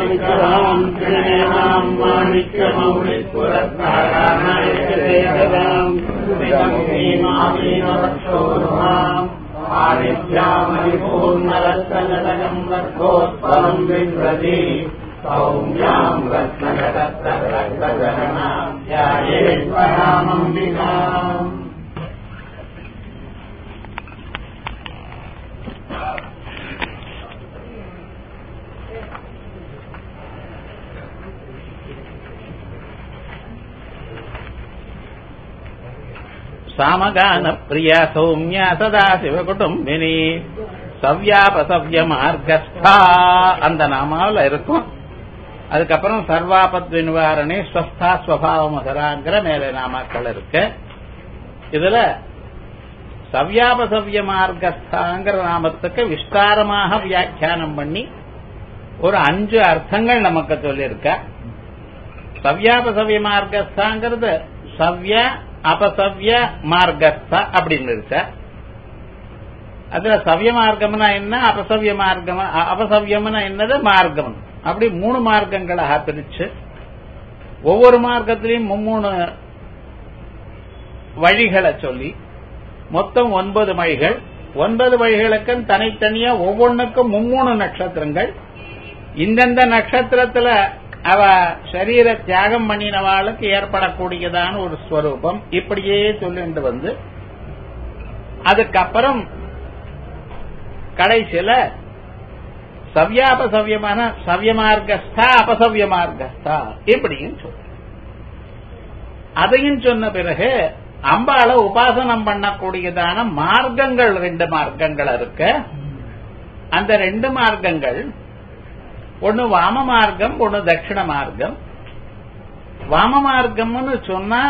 மாணிக்கவாம் திரணேனாம் மாணிக்கமௌலிபுரத்தாராநாயகதேவதாம் ஸ்ரீமாமீனவक्षोरुहाम् आदिभ्यामरिपूर्णरत्नगतकम् रक्षोत्पलम् बिभ्रति सौम्याम् रत्नगतरक्तजननाम् ध्यायेत्वरामम्बिकाम् சாமகான பிரியா சௌமியா சதா சிவகுடும்பினி சவ்யாபசவ்ய மார்க்கஸ்தா அந்த நாமாவில் இருக்கும் அதுக்கப்புறம் சர்வாபத் நிவாரணி ஸ்வஸ்தா ஸ்வபாவ மகராங்கிற மேலே நாமாக்கள் இருக்கு இதுல சவ்யாபசவ்ய மார்க்கஸ்தாங்கிற நாமத்துக்கு விஸ்தாரமாக வியாக்கியானம் பண்ணி ஒரு அஞ்சு அர்த்தங்கள் நமக்கு சொல்லியிருக்க சவ்யாபசவ்ய மார்க்கஸ்தாங்கிறது சவ்ய அபசவ்ய மார்க்கஸ்த அப்படின்னு இருக்க அதுல சவ்ய மார்க்கம்னா என்ன அபசவ்ய மார்க்கம் அபசவ்யம்னா என்னது மார்க்கம் அப்படி மூணு மார்க்கங்களாக பிரிச்சு ஒவ்வொரு மார்க்கத்திலையும் மும்மூணு வழிகளை சொல்லி மொத்தம் ஒன்பது வழிகள் ஒன்பது வழிகளுக்கும் தனித்தனியா ஒவ்வொன்றுக்கும் மும்மூணு நட்சத்திரங்கள் இந்தந்த நட்சத்திரத்துல அவ சரீர தியாகம் பண்ணினவாளுக்கு ஏற்படக்கூடியதான ஒரு ஸ்வரூபம் இப்படியே சொல்லிட்டு வந்து அதுக்கப்புறம் கடைசியில சவ்யாபசவ்யமான சவ்யமார்க்கஸ்தா அபசவ்யமார்க்கஸ்தா இப்படியும் சொல்ல அதையும் சொன்ன பிறகு அம்பாளை உபாசனம் பண்ணக்கூடியதான மார்க்கங்கள் ரெண்டு மார்க்கங்கள் இருக்கு அந்த ரெண்டு மார்க்கங்கள் ஒன்னு வாம மார்க்கம் ஒன்னு தட்சிண மார்க்கம் வாம மார்க்கம்னு சொன்னா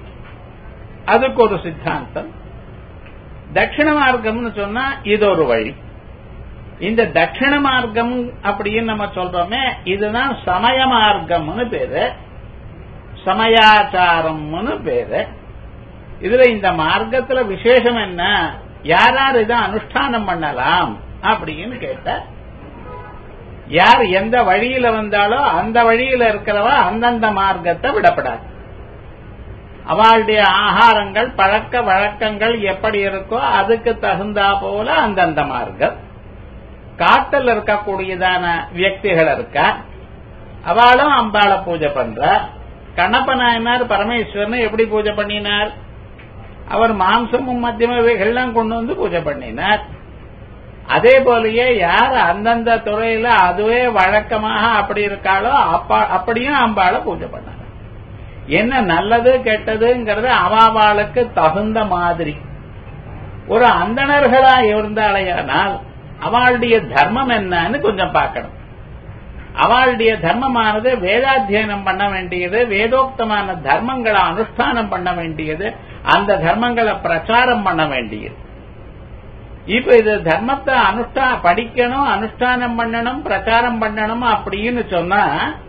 அதுக்கு ஒரு சித்தாந்தம் தட்சிண மார்க்கம்னு சொன்னா இது ஒரு வழி இந்த தட்சிண மார்க்கம் அப்படின்னு நம்ம சொல்றோமே இதுதான் சமய மார்க்கம்னு பேரு சமயாச்சாரம்னு பேரு இதுல இந்த மார்க்கத்துல விசேஷம் என்ன யார் யார் இதை அனுஷ்டானம் பண்ணலாம் அப்படின்னு கேட்ட யார் எந்த வழியில வந்தாலோ அந்த வழியில இருக்கிறவா அந்தந்த மார்க்கத்தை விடப்படாது அவளுடைய ஆகாரங்கள் பழக்க வழக்கங்கள் எப்படி இருக்கோ அதுக்கு தகுந்தா போல அந்தந்த மார்க்கம் காட்டில் இருக்கக்கூடியதான வியக்திகள் இருக்கா அவளும் அம்பாளை பூஜை பண்ற கண்ணப்ப நாயனார் பரமேஸ்வரனை எப்படி பூஜை பண்ணினார் அவர் மாம்சமும் மத்தியமவைகள்லாம் கொண்டு வந்து பூஜை பண்ணினார் அதே போலயே யார் அந்தந்த துறையில அதுவே வழக்கமாக அப்படி இருக்காளோ அப்படியும் அம்பாளை பூஜை பண்ணாங்க என்ன நல்லது கெட்டதுங்கிறது அவாவாளுக்கு தகுந்த மாதிரி ஒரு அந்தணர்களா இருந்தாலேயானால் அவளுடைய தர்மம் என்னன்னு கொஞ்சம் பார்க்கணும் அவளுடைய தர்மமானது வேதாத்தியனம் பண்ண வேண்டியது வேதோக்தமான தர்மங்களை அனுஷ்டானம் பண்ண வேண்டியது அந்த தர்மங்களை பிரச்சாரம் பண்ண வேண்டியது இப்ப இது தர்மத்தை அனுஷ்டா படிக்கணும் அனுஷ்டானம் பண்ணணும் பிரச்சாரம் பண்ணணும் அப்படின்னு சொன்னா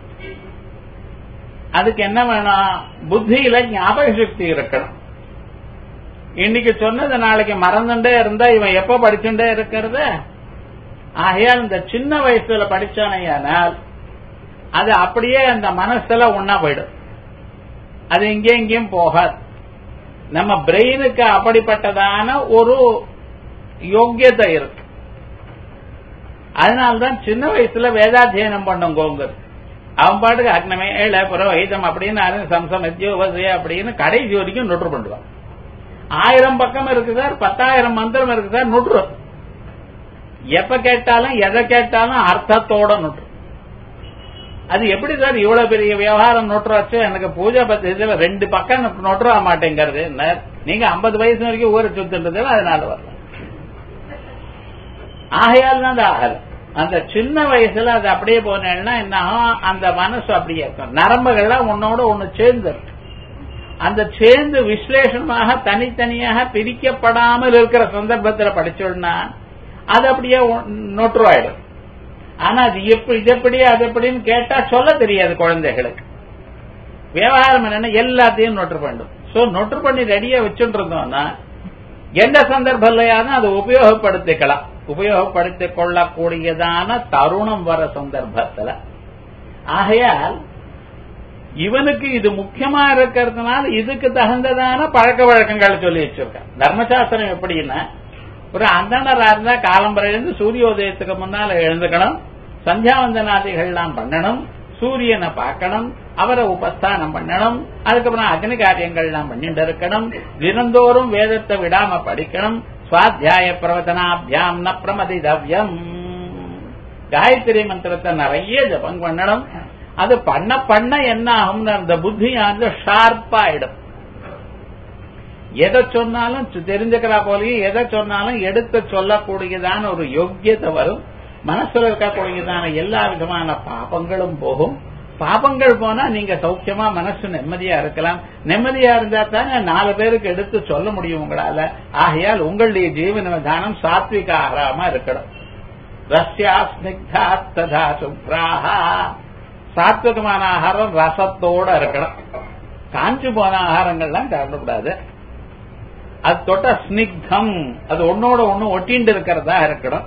அதுக்கு என்ன வேணும் புத்தியில ஞாபக சக்தி இருக்கணும் இன்னைக்கு சொன்னது நாளைக்கு மறந்துட்டே இருந்தா இவன் எப்ப படிச்சுட்டே இருக்கிறது ஆகையால் இந்த சின்ன வயசுல படிச்சானையானால் அது அப்படியே அந்த மனசுல ஒன்னா போயிடும் அது இங்கே இங்கேயும் போகாது நம்ம பிரெயினுக்கு அப்படிப்பட்டதான ஒரு யோக்கியத்தை இருக்கு அதனால்தான் சின்ன வயசுல வேதாத்தியனம் பண்ணுங்கோங்கிறது அவன் பாட்டுக்கு அக்னமே ஏழ புரோஹிதம் அப்படின்னு சம்சம் எத்தியோபசே அப்படின்னு கடைசி வரைக்கும் நொற்று பண்ணுவான் ஆயிரம் பக்கம் இருக்கு சார் பத்தாயிரம் மந்திரம் இருக்கு சார் நொற்று எப்ப கேட்டாலும் எதை கேட்டாலும் அர்த்தத்தோட நொற்று அது எப்படி சார் இவ்வளவு பெரிய விவகாரம் நோட்டு வச்சு எனக்கு பூஜை பத்தி இதுல ரெண்டு பக்கம் நோட்டுற மாட்டேங்கிறது நீங்க ஐம்பது வயசு வரைக்கும் ஊரை சுத்துன்றது அதனால வரல ஆகையால் தான் ஆகல அந்த சின்ன வயசுல அது அப்படியே போனேன்னா என்ன அந்த மனசு அப்படியே இருக்கும் நரம்புகள்லாம் உன்னோட ஒண்ணு சேர்ந்து அந்த சேர்ந்து விசலேஷமாக தனித்தனியாக பிரிக்கப்படாமல் இருக்கிற சந்தர்ப்பத்தில் படிச்சோம்னா அது அப்படியே நொற்றுவாயிடும் ஆனா அது எப்படி இது எப்படி அது எப்படின்னு கேட்டா சொல்ல தெரியாது குழந்தைகளுக்கு விவகாரம் என்னன்னா எல்லாத்தையும் நொற்று பண்ணும் சோ நொற்று பண்ணி ரெடியா வச்சுட்டு இருந்தோம்னா எந்த சந்தர்ப்பலையான அதை உபயோகப்படுத்திக்கலாம் உபயோகப்படுத்திக் கொள்ளக்கூடியதான தருணம் வர சந்தர்ப்பத்துல ஆகையால் இவனுக்கு இது முக்கியமா இருக்கிறதுனால இதுக்கு தகுந்ததான பழக்க வழக்கங்கள் சொல்லி வச்சிருக்கான் தர்மசாஸ்திரம் எப்படின்னா ஒரு அந்தனரா இருந்தா காலம்பரை எழுந்து சூரியோதயத்துக்கு முன்னால எழுந்துக்கணும் சந்தியாவந்தனாதிகள்லாம் பண்ணணும் சூரியனை பார்க்கணும் அவரை உபஸ்தானம் பண்ணணும் அதுக்கப்புறம் அக்னி காரியங்கள்லாம் பண்ணிட்டு இருக்கணும் தினந்தோறும் வேதத்தை விடாம படிக்கணும் சுவாத்தியாய பிரவச்சனாபியாம் ந பிரமதிதவ்யம் காயத்ரி மந்திரத்தை நிறைய ஜபம் பண்ணணும் அது பண்ண பண்ண என்ன ஆகும்னு அந்த புத்தியானது ஷார்ப்பாயிடும் எதை சொன்னாலும் தெரிஞ்சுக்கிறா போலயே எதை சொன்னாலும் எடுத்து சொல்லக்கூடியதான ஒரு யோக்கியத்தை வரும் மனசுல இருக்கக்கூடியதான எல்லா விதமான பாபங்களும் போகும் பாபங்கள் போனா நீங்க சௌக்கியமா மனசு நிம்மதியா இருக்கலாம் நிம்மதியா இருந்தா தானே நாலு பேருக்கு எடுத்து சொல்ல முடியும் உங்களால ஆகையால் உங்களுடைய ஜீவன விதானம் சாத்விக ஆகாரமா இருக்கணும் ரஷ்யா ஸ்னிக்தா ததா சுப்ராஹா சாத்விகமான ஆகாரம் ரசத்தோட இருக்கணும் காஞ்சு போன ஆகாரங்கள்லாம் சாப்பிடக்கூடாது அது தொட்ட ஸ்னிக்தம் அது ஒன்னோட ஒண்ணு ஒட்டிண்டு இருக்கிறதா இருக்கணும்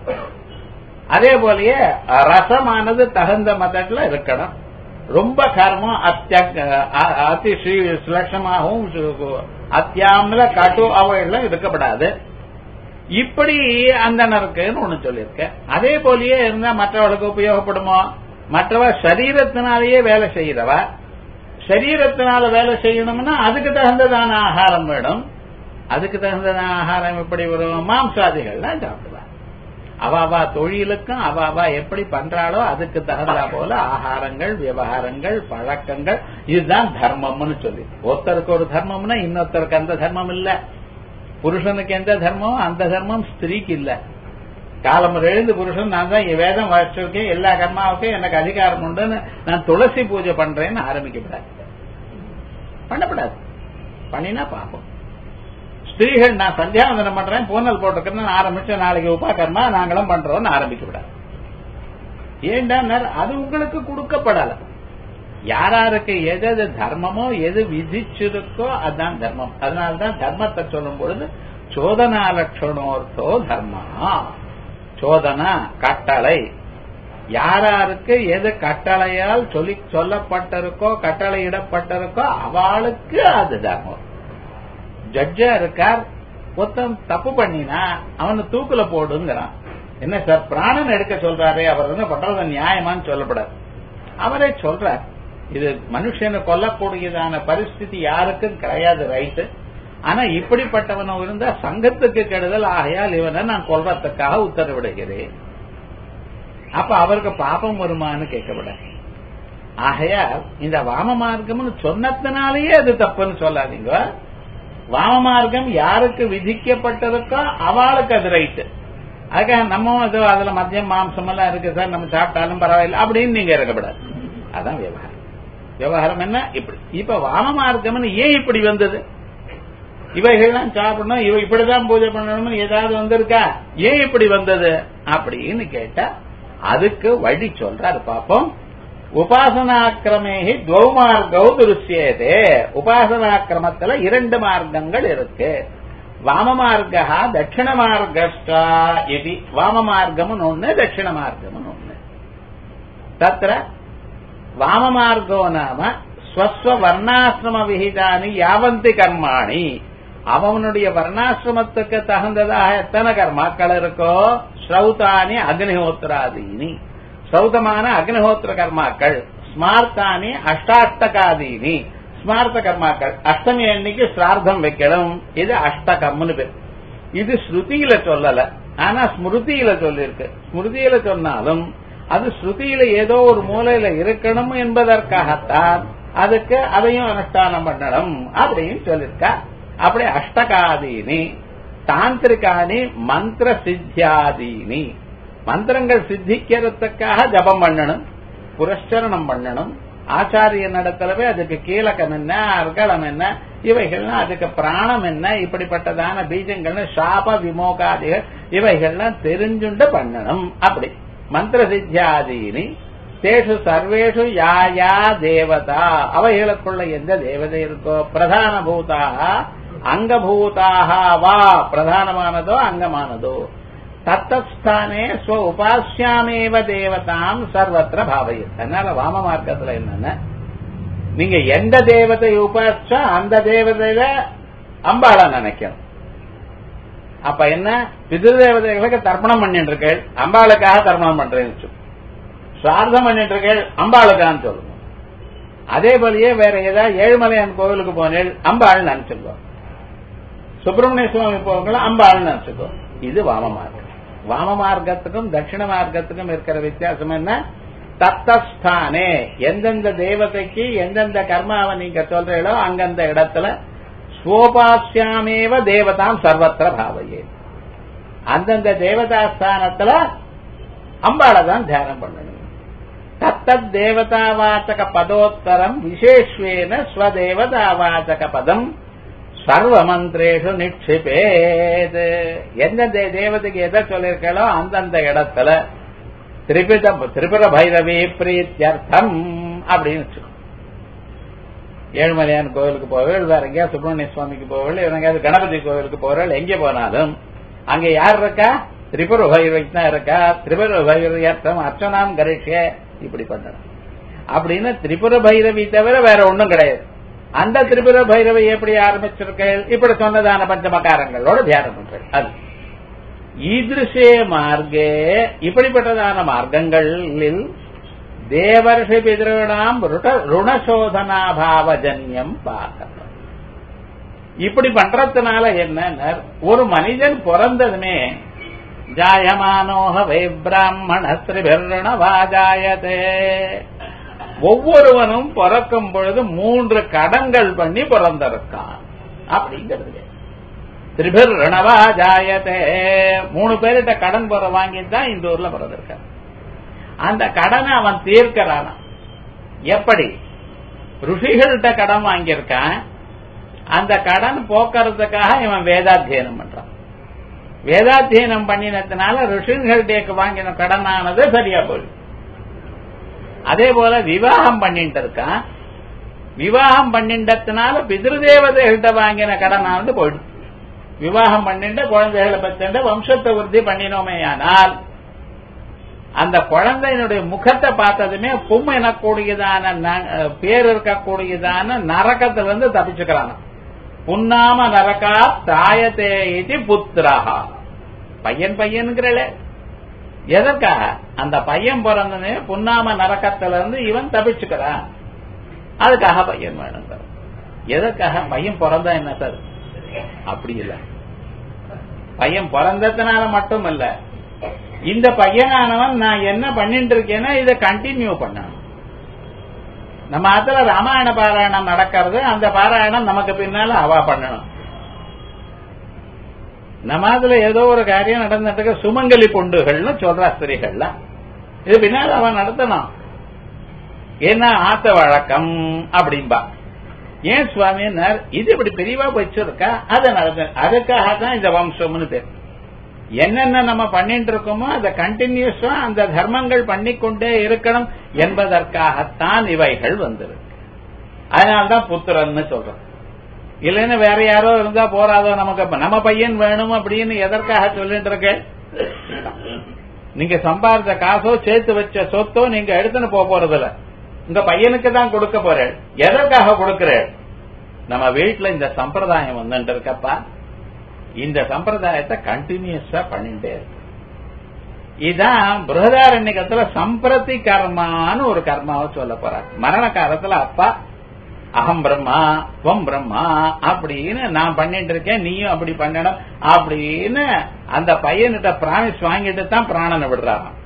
அதே போலயே ரசமானது தகுந்த மதத்துல இருக்கணும் ரொம்ப கர்மம் அதி சுலட்சமாகவும் அத்தியாமல கட்டு அவையெல்லாம் இருக்கப்படாது இப்படி அந்தனருக்குன்னு ஒண்ணு சொல்லியிருக்க அதே போலயே இருந்தா மற்றவர்களுக்கு உபயோகப்படுமோ மற்றவ சரீரத்தினாலேயே வேலை செய்யறவ சரீரத்தினால வேலை செய்யணும்னா அதுக்கு தகுந்ததான ஆகாரம் வேணும் அதுக்கு தகுந்ததான ஆகாரம் எப்படி வரும் மாம்சாதிகள்லாம் சாப்பிடுவா அவாவா தொழிலுக்கும் அவாவா எப்படி பண்றாளோ அதுக்கு தகுந்தா போல ஆகாரங்கள் விவகாரங்கள் பழக்கங்கள் இதுதான் தர்மம்னு சொல்லி ஒருத்தருக்கு ஒரு தர்மம்னா இன்னொருத்தருக்கு அந்த தர்மம் இல்ல புருஷனுக்கு எந்த தர்மம் அந்த தர்மம் ஸ்திரீக்கு இல்ல காலம் எழுந்து புருஷன் நான் தான் வேதம் வச்சிருக்கேன் எல்லா கர்மாவுக்கும் எனக்கு அதிகாரம் உண்டுன்னு நான் துளசி பூஜை பண்றேன்னு ஆரம்பிக்கப்படாது பண்ணப்படாது பண்ணினா பாப்போம் ஸ்திரீகள் நான் சந்தியாவந்தனம் பண்றேன் பூனல் போட்டிருக்கேன்னு ஆரம்பிச்சு நாளைக்கு உபாகர்மா நாங்களும் பண்றோம்னு ஆரம்பிக்கப்படாது ஏண்டா அது உங்களுக்கு கொடுக்கப்படல யாராருக்கு எது எது தர்மமோ எது விதிச்சிருக்கோ அதுதான் தர்மம் அதனால்தான் தர்மத்தை சொல்லும் பொழுது சோதனா லட்சணோர்த்தோ தர்மா சோதனா கட்டளை யாராருக்கு எது கட்டளையால் சொல்லி சொல்லப்பட்டிருக்கோ கட்டளையிடப்பட்டிருக்கோ அவளுக்கு அது தர்மம் ஜட்ஜா இருக்கார் ஒருத்தன் தப்பு பண்ணினா அவனை தூக்குல போடுங்கிறான் என்ன சார் பிராணன் எடுக்க சொல்றாரு அவர் வந்து பண்றது நியாயமான்னு சொல்லப்படாது அவரே சொல்றார் இது மனுஷனை கொல்லக்கூடியதான பரிஸ்திதி யாருக்கும் கிடையாது ரைட்டு ஆனா இப்படிப்பட்டவனும் இருந்தா சங்கத்துக்கு கெடுதல் ஆகையால் இவனை நான் கொல்றதுக்காக உத்தரவிடுகிறேன் அப்ப அவருக்கு பாப்பம் வருமானு கேட்கப்பட ஆகையால் இந்த வாம மார்க்கம்னு சொன்னதுனாலேயே அது தப்புன்னு சொல்லாதீங்க வாம மார்க்கம் யாருக்கு விதிக்கப்பட்டிருக்கோ அவளுக்கு அது ரைட்டு அதுக்காக நம்ம ஏதோ அதுல மத்தியம் மாம்சம் எல்லாம் இருக்கு சார் நம்ம சாப்பிட்டாலும் பரவாயில்ல அப்படின்னு நீங்க இருக்கப்படாது அதான் விவகாரம் விவகாரம் என்ன இப்படி இப்ப வாம மார்க்கம்னு ஏன் இப்படி வந்தது இவைகள்லாம் சாப்பிடணும் இவ இப்படிதான் பூஜை பண்ணணும்னு ஏதாவது வந்திருக்கா ஏன் இப்படி வந்தது அப்படின்னு கேட்டா அதுக்கு வழி சொல்றாரு பாப்போம் உபாசனாக்கிரமேகி துவ மார்க்கவு துருசியதே உபாசனாக்கிரமத்துல இரண்டு மார்க்கங்கள் இருக்கு வாம மார்க்கா தட்சிண மார்க்கா இது வாம மார்க்கம் ஒண்ணு தட்சிண மார்க்கம் ஒண்ணு தத்திர வாம மார்க்கோ நாம ஸ்வஸ்வ வர்ணாசிரம விகிதானி யாவந்தி கர்மாணி அவனுடைய வர்ணாசிரமத்துக்கு தகுந்ததாக எத்தனை கர்மாக்கள் இருக்கோ ஸ்ரௌதானி அக்னிஹோத்திராதீனி சௌதமான அக்னிஹோத்திர கர்மாக்கள் ஸ்மார்த்தானி அஷ்டாஷ்டகாதீனி ஸ்மார்த்த கர்மாக்கள் அஷ்டமி அன்னைக்கு சிரார்த்தம் வைக்கணும் இது அஷ்டகம்னு பேர் இது ஸ்ருதியில சொல்லல ஆனா ஸ்மிருதியில சொல்லிருக்கு ஸ்மிருதியில சொன்னாலும் அது ஸ்ருதியில ஏதோ ஒரு மூலையில இருக்கணும் என்பதற்காகத்தான் அதுக்கு அதையும் அனுஷ்டானம் பண்ணணும் அப்படின்னு சொல்லிருக்கா அப்படி அஷ்டகாதீனி தாந்திரிகானி மந்திர சித்தியாதீனி மந்திரங்கள் சித்திக்கிறதுக்காக ஜபம் பண்ணணும் புரஸ்சரணம் பண்ணணும் ஆச்சாரிய நடத்தலவே அதுக்கு கீழகம் என்ன அர்கலம் என்ன இவைகள்லாம் அதுக்கு பிராணம் என்ன இப்படிப்பட்டதான பீஜங்கள்னு சாப விமோகாதிகள் இவைகள்லாம் தெரிஞ்சுண்டு பண்ணணும் அப்படி மந்திர சித்தியாதீனி தேஷு சர்வேஷு யா யா தேவதா அவைகளுக்குள்ள எந்த தேவதை இருக்கோ பிரதான பூதாக அங்கபூதாக வா பிரதானமானதோ அங்கமானதோ தத்தஸ்தானே ஸ்வ உபாசியாமேவ தேவதாம் சர்வத்திர பாவையும் அதனால வாம மார்க்கத்துல என்னன்னா நீங்க எந்த தேவதையை உபாசிச்சா அந்த தேவதையில அம்பாள நினைக்கணும் அப்ப என்ன பிதிரு தேவதைகளுக்கு தர்ப்பணம் பண்ணிட்டு இருக்கேள் அம்பாளுக்காக தர்ப்பணம் பண்றேன்னு சொல்லு சுவார்த்தம் பண்ணிட்டு இருக்கேள் அம்பாளுக்கான்னு சொல்லுங்க அதே போலயே வேற ஏதாவது ஏழுமலையான் கோவிலுக்கு போனேள் அம்பாள்னு நினைச்சிருக்கோம் சுப்பிரமணிய சுவாமி போவங்கள அம்பாள்னு நினைச்சுக்கோம் இது வாம மார்க்கம் வாம மார்க்கத்துக்கும் தட்சிண மார்க்கத்துக்கும் இருக்கிற வித்தியாசம் என்ன தத்தஸ்தானே எந்தெந்த தேவதைக்கு எந்தெந்த கர்மாவை நீங்க சொல்றீங்களோ அந்தந்த இடத்துல ஸ்வோபாசியாமேவ தேவதாம் சர்வத்திர பாவையே அந்தந்த தேவதா ஸ்தானத்துல அம்பாளை தான் தியானம் பண்ணணும் தத்தத் தேவதாவாச்சக பதோத்தரம் விசேஷ்வேன ஸ்வதேவதாவாச்சக பதம் சர்வ மந்திரேஷு நிக்ஷிபேத் எந்தெந்த தேவதைக்கு எதை சொல்லியிருக்காளோ அந்தந்த இடத்துல திரிபித திரிபுர பைரவி பிரீத்தியர்த்தம் அப்படின்னு வச்சுக்கோ ஏழுமலையான் கோவிலுக்கு போவேள் வேற எங்கேயா சுப்பிரமணிய சுவாமிக்கு போவேள் எங்கேயாவது கணபதி கோவிலுக்கு போவேள் எங்கே போனாலும் அங்க யார் இருக்கா திரிபுர பைரவிக்கு தான் இருக்கா திரிபுர பைரவியர்த்தம் அர்ச்சனாம் கரிஷ்ய இப்படி பண்ணணும் அப்படின்னு திரிபுர பைரவி தவிர வேற ஒண்ணும் கிடையாது அந்த திரிபுர பைரவை எப்படி ஆரம்பிச்சிருக்கேள் இப்படி சொன்னதான பஞ்சமகாரங்களோட தியானம் பண்றேன் அது ஈதிருஷே மார்க்கே இப்படிப்பட்டதான மார்க்கங்களில் தேவர்ஷி பிதிருணாம் ருணசோதனாபாவஜன்யம் பார்க்கணும் இப்படி பண்றதுனால என்ன ஒரு மனிதன் பிறந்ததுமே ஜாயமானோக வை பிராமண திரிபிரணவாஜாயதே ஒவ்வொருவனும் பிறக்கும் பொழுது மூன்று கடன்கள் பண்ணி பிறந்திருக்கான் அப்படிங்கிறது திரிபிர் ரணவா ஜாயதே மூணு பேர்கிட்ட கடன் போற வாங்கிட்டு தான் இந்த ஊர்ல பிறந்திருக்கான் அந்த கடனை அவன் தீர்க்கிறான் எப்படி ருஷிகள்கிட்ட கடன் வாங்கியிருக்கான் அந்த கடன் போக்குறதுக்காக இவன் வேதாத்தியனம் பண்றான் வேதாத்தியனம் பண்ணினதுனால ருஷிகள்கிட்ட வாங்கின கடனானது சரியா போயிடுது அதே போல விவாகம் பண்ணிட்டு இருக்கான் விவாகம் பண்ணின்றதுனால பிதிருதேவதைகள்கிட்ட வாங்கின கடனானது போயிடுது விவாகம் பண்ணிட்டு குழந்தைகளை பத்திண்டு வம்சத்தை உறுதி பண்ணினோமே ஆனால் அந்த குழந்தையினுடைய முகத்தை பார்த்ததுமே பும் எனக்கூடியதான பேர் இருக்கக்கூடியதான நரக்கத்திலிருந்து தப்பிச்சுக்கிறான் புன்னாம நரகா தாயத்தே இது புத்திராகா பையன் பையன்கிறே எதற்காக அந்த பையன் பிறந்தனே புன்னாம நரக்கத்துல இருந்து இவன் தப்பிச்சுக்கிறான் அதுக்காக பையன் வேணுங்க எதற்காக பையன் பிறந்தா என்ன சார் அப்படி இல்ல பையன் பிறந்ததுனால மட்டும் இல்ல இந்த பையனானவன் நான் என்ன பண்ணிட்டு இருக்கேன்னா இதை கண்டினியூ பண்ணணும் நம்ம அதுல ராமாயண பாராயணம் நடக்கிறது அந்த பாராயணம் நமக்கு பின்னால அவா பண்ணணும் நம்ம அதுல ஏதோ ஒரு காரியம் நடந்துட்டு சுமங்கலி பொண்டுகள்னு சொல்றா ஸ்திரீகள்லாம் இது பின்னால் அவன் நடத்தணும் ஏன்னா ஆத்த வழக்கம் அப்படின்பா ஏன் சுவாமினார் இது இப்படி பெரியவா வச்சிருக்கா அதை நடத்த அதுக்காக தான் இந்த வம்சம்னு பேர் என்னென்ன நம்ம பண்ணிட்டு இருக்கோமோ அதை கண்டினியூஸா அந்த தர்மங்கள் பண்ணிக்கொண்டே இருக்கணும் என்பதற்காகத்தான் இவைகள் வந்திருக்கு அதனால்தான் புத்திரன்னு சொல்றோம் இல்லைன்னு வேற யாரோ இருந்தா போறாதோ நமக்கு நம்ம பையன் வேணும் அப்படின்னு எதற்காக சொல்லிட்டு இருக்க நீங்க சம்பாதிச்ச காசோ சேர்த்து வச்ச சொத்தோ நீங்க எடுத்துன்னு போக போறதில்ல உங்க பையனுக்கு தான் கொடுக்க போறேன் எதற்காக கொடுக்கிறேன் நம்ம வீட்டுல இந்த சம்பிரதாயம் வந்துட்டு இருக்கப்பா இந்த சம்பிரதாயத்தை கண்டினியூஸா பண்ணிட்டே இருக்கு இதான் பிருகதாரண்யத்துல சம்பிரதி கர்மான்னு ஒரு கர்மாவை சொல்ல போறார் மரண காலத்துல அப்பா அகம் பிரம்மா துவம் பிரம்மா அப்படின்னு நான் பண்ணிட்டு இருக்கேன் நீயும் அப்படி பண்ணணும் அப்படின்னு அந்த பையன்கிட்ட பிராமிஸ் வாங்கிட்டு தான் பிராணனை விடுறாராம்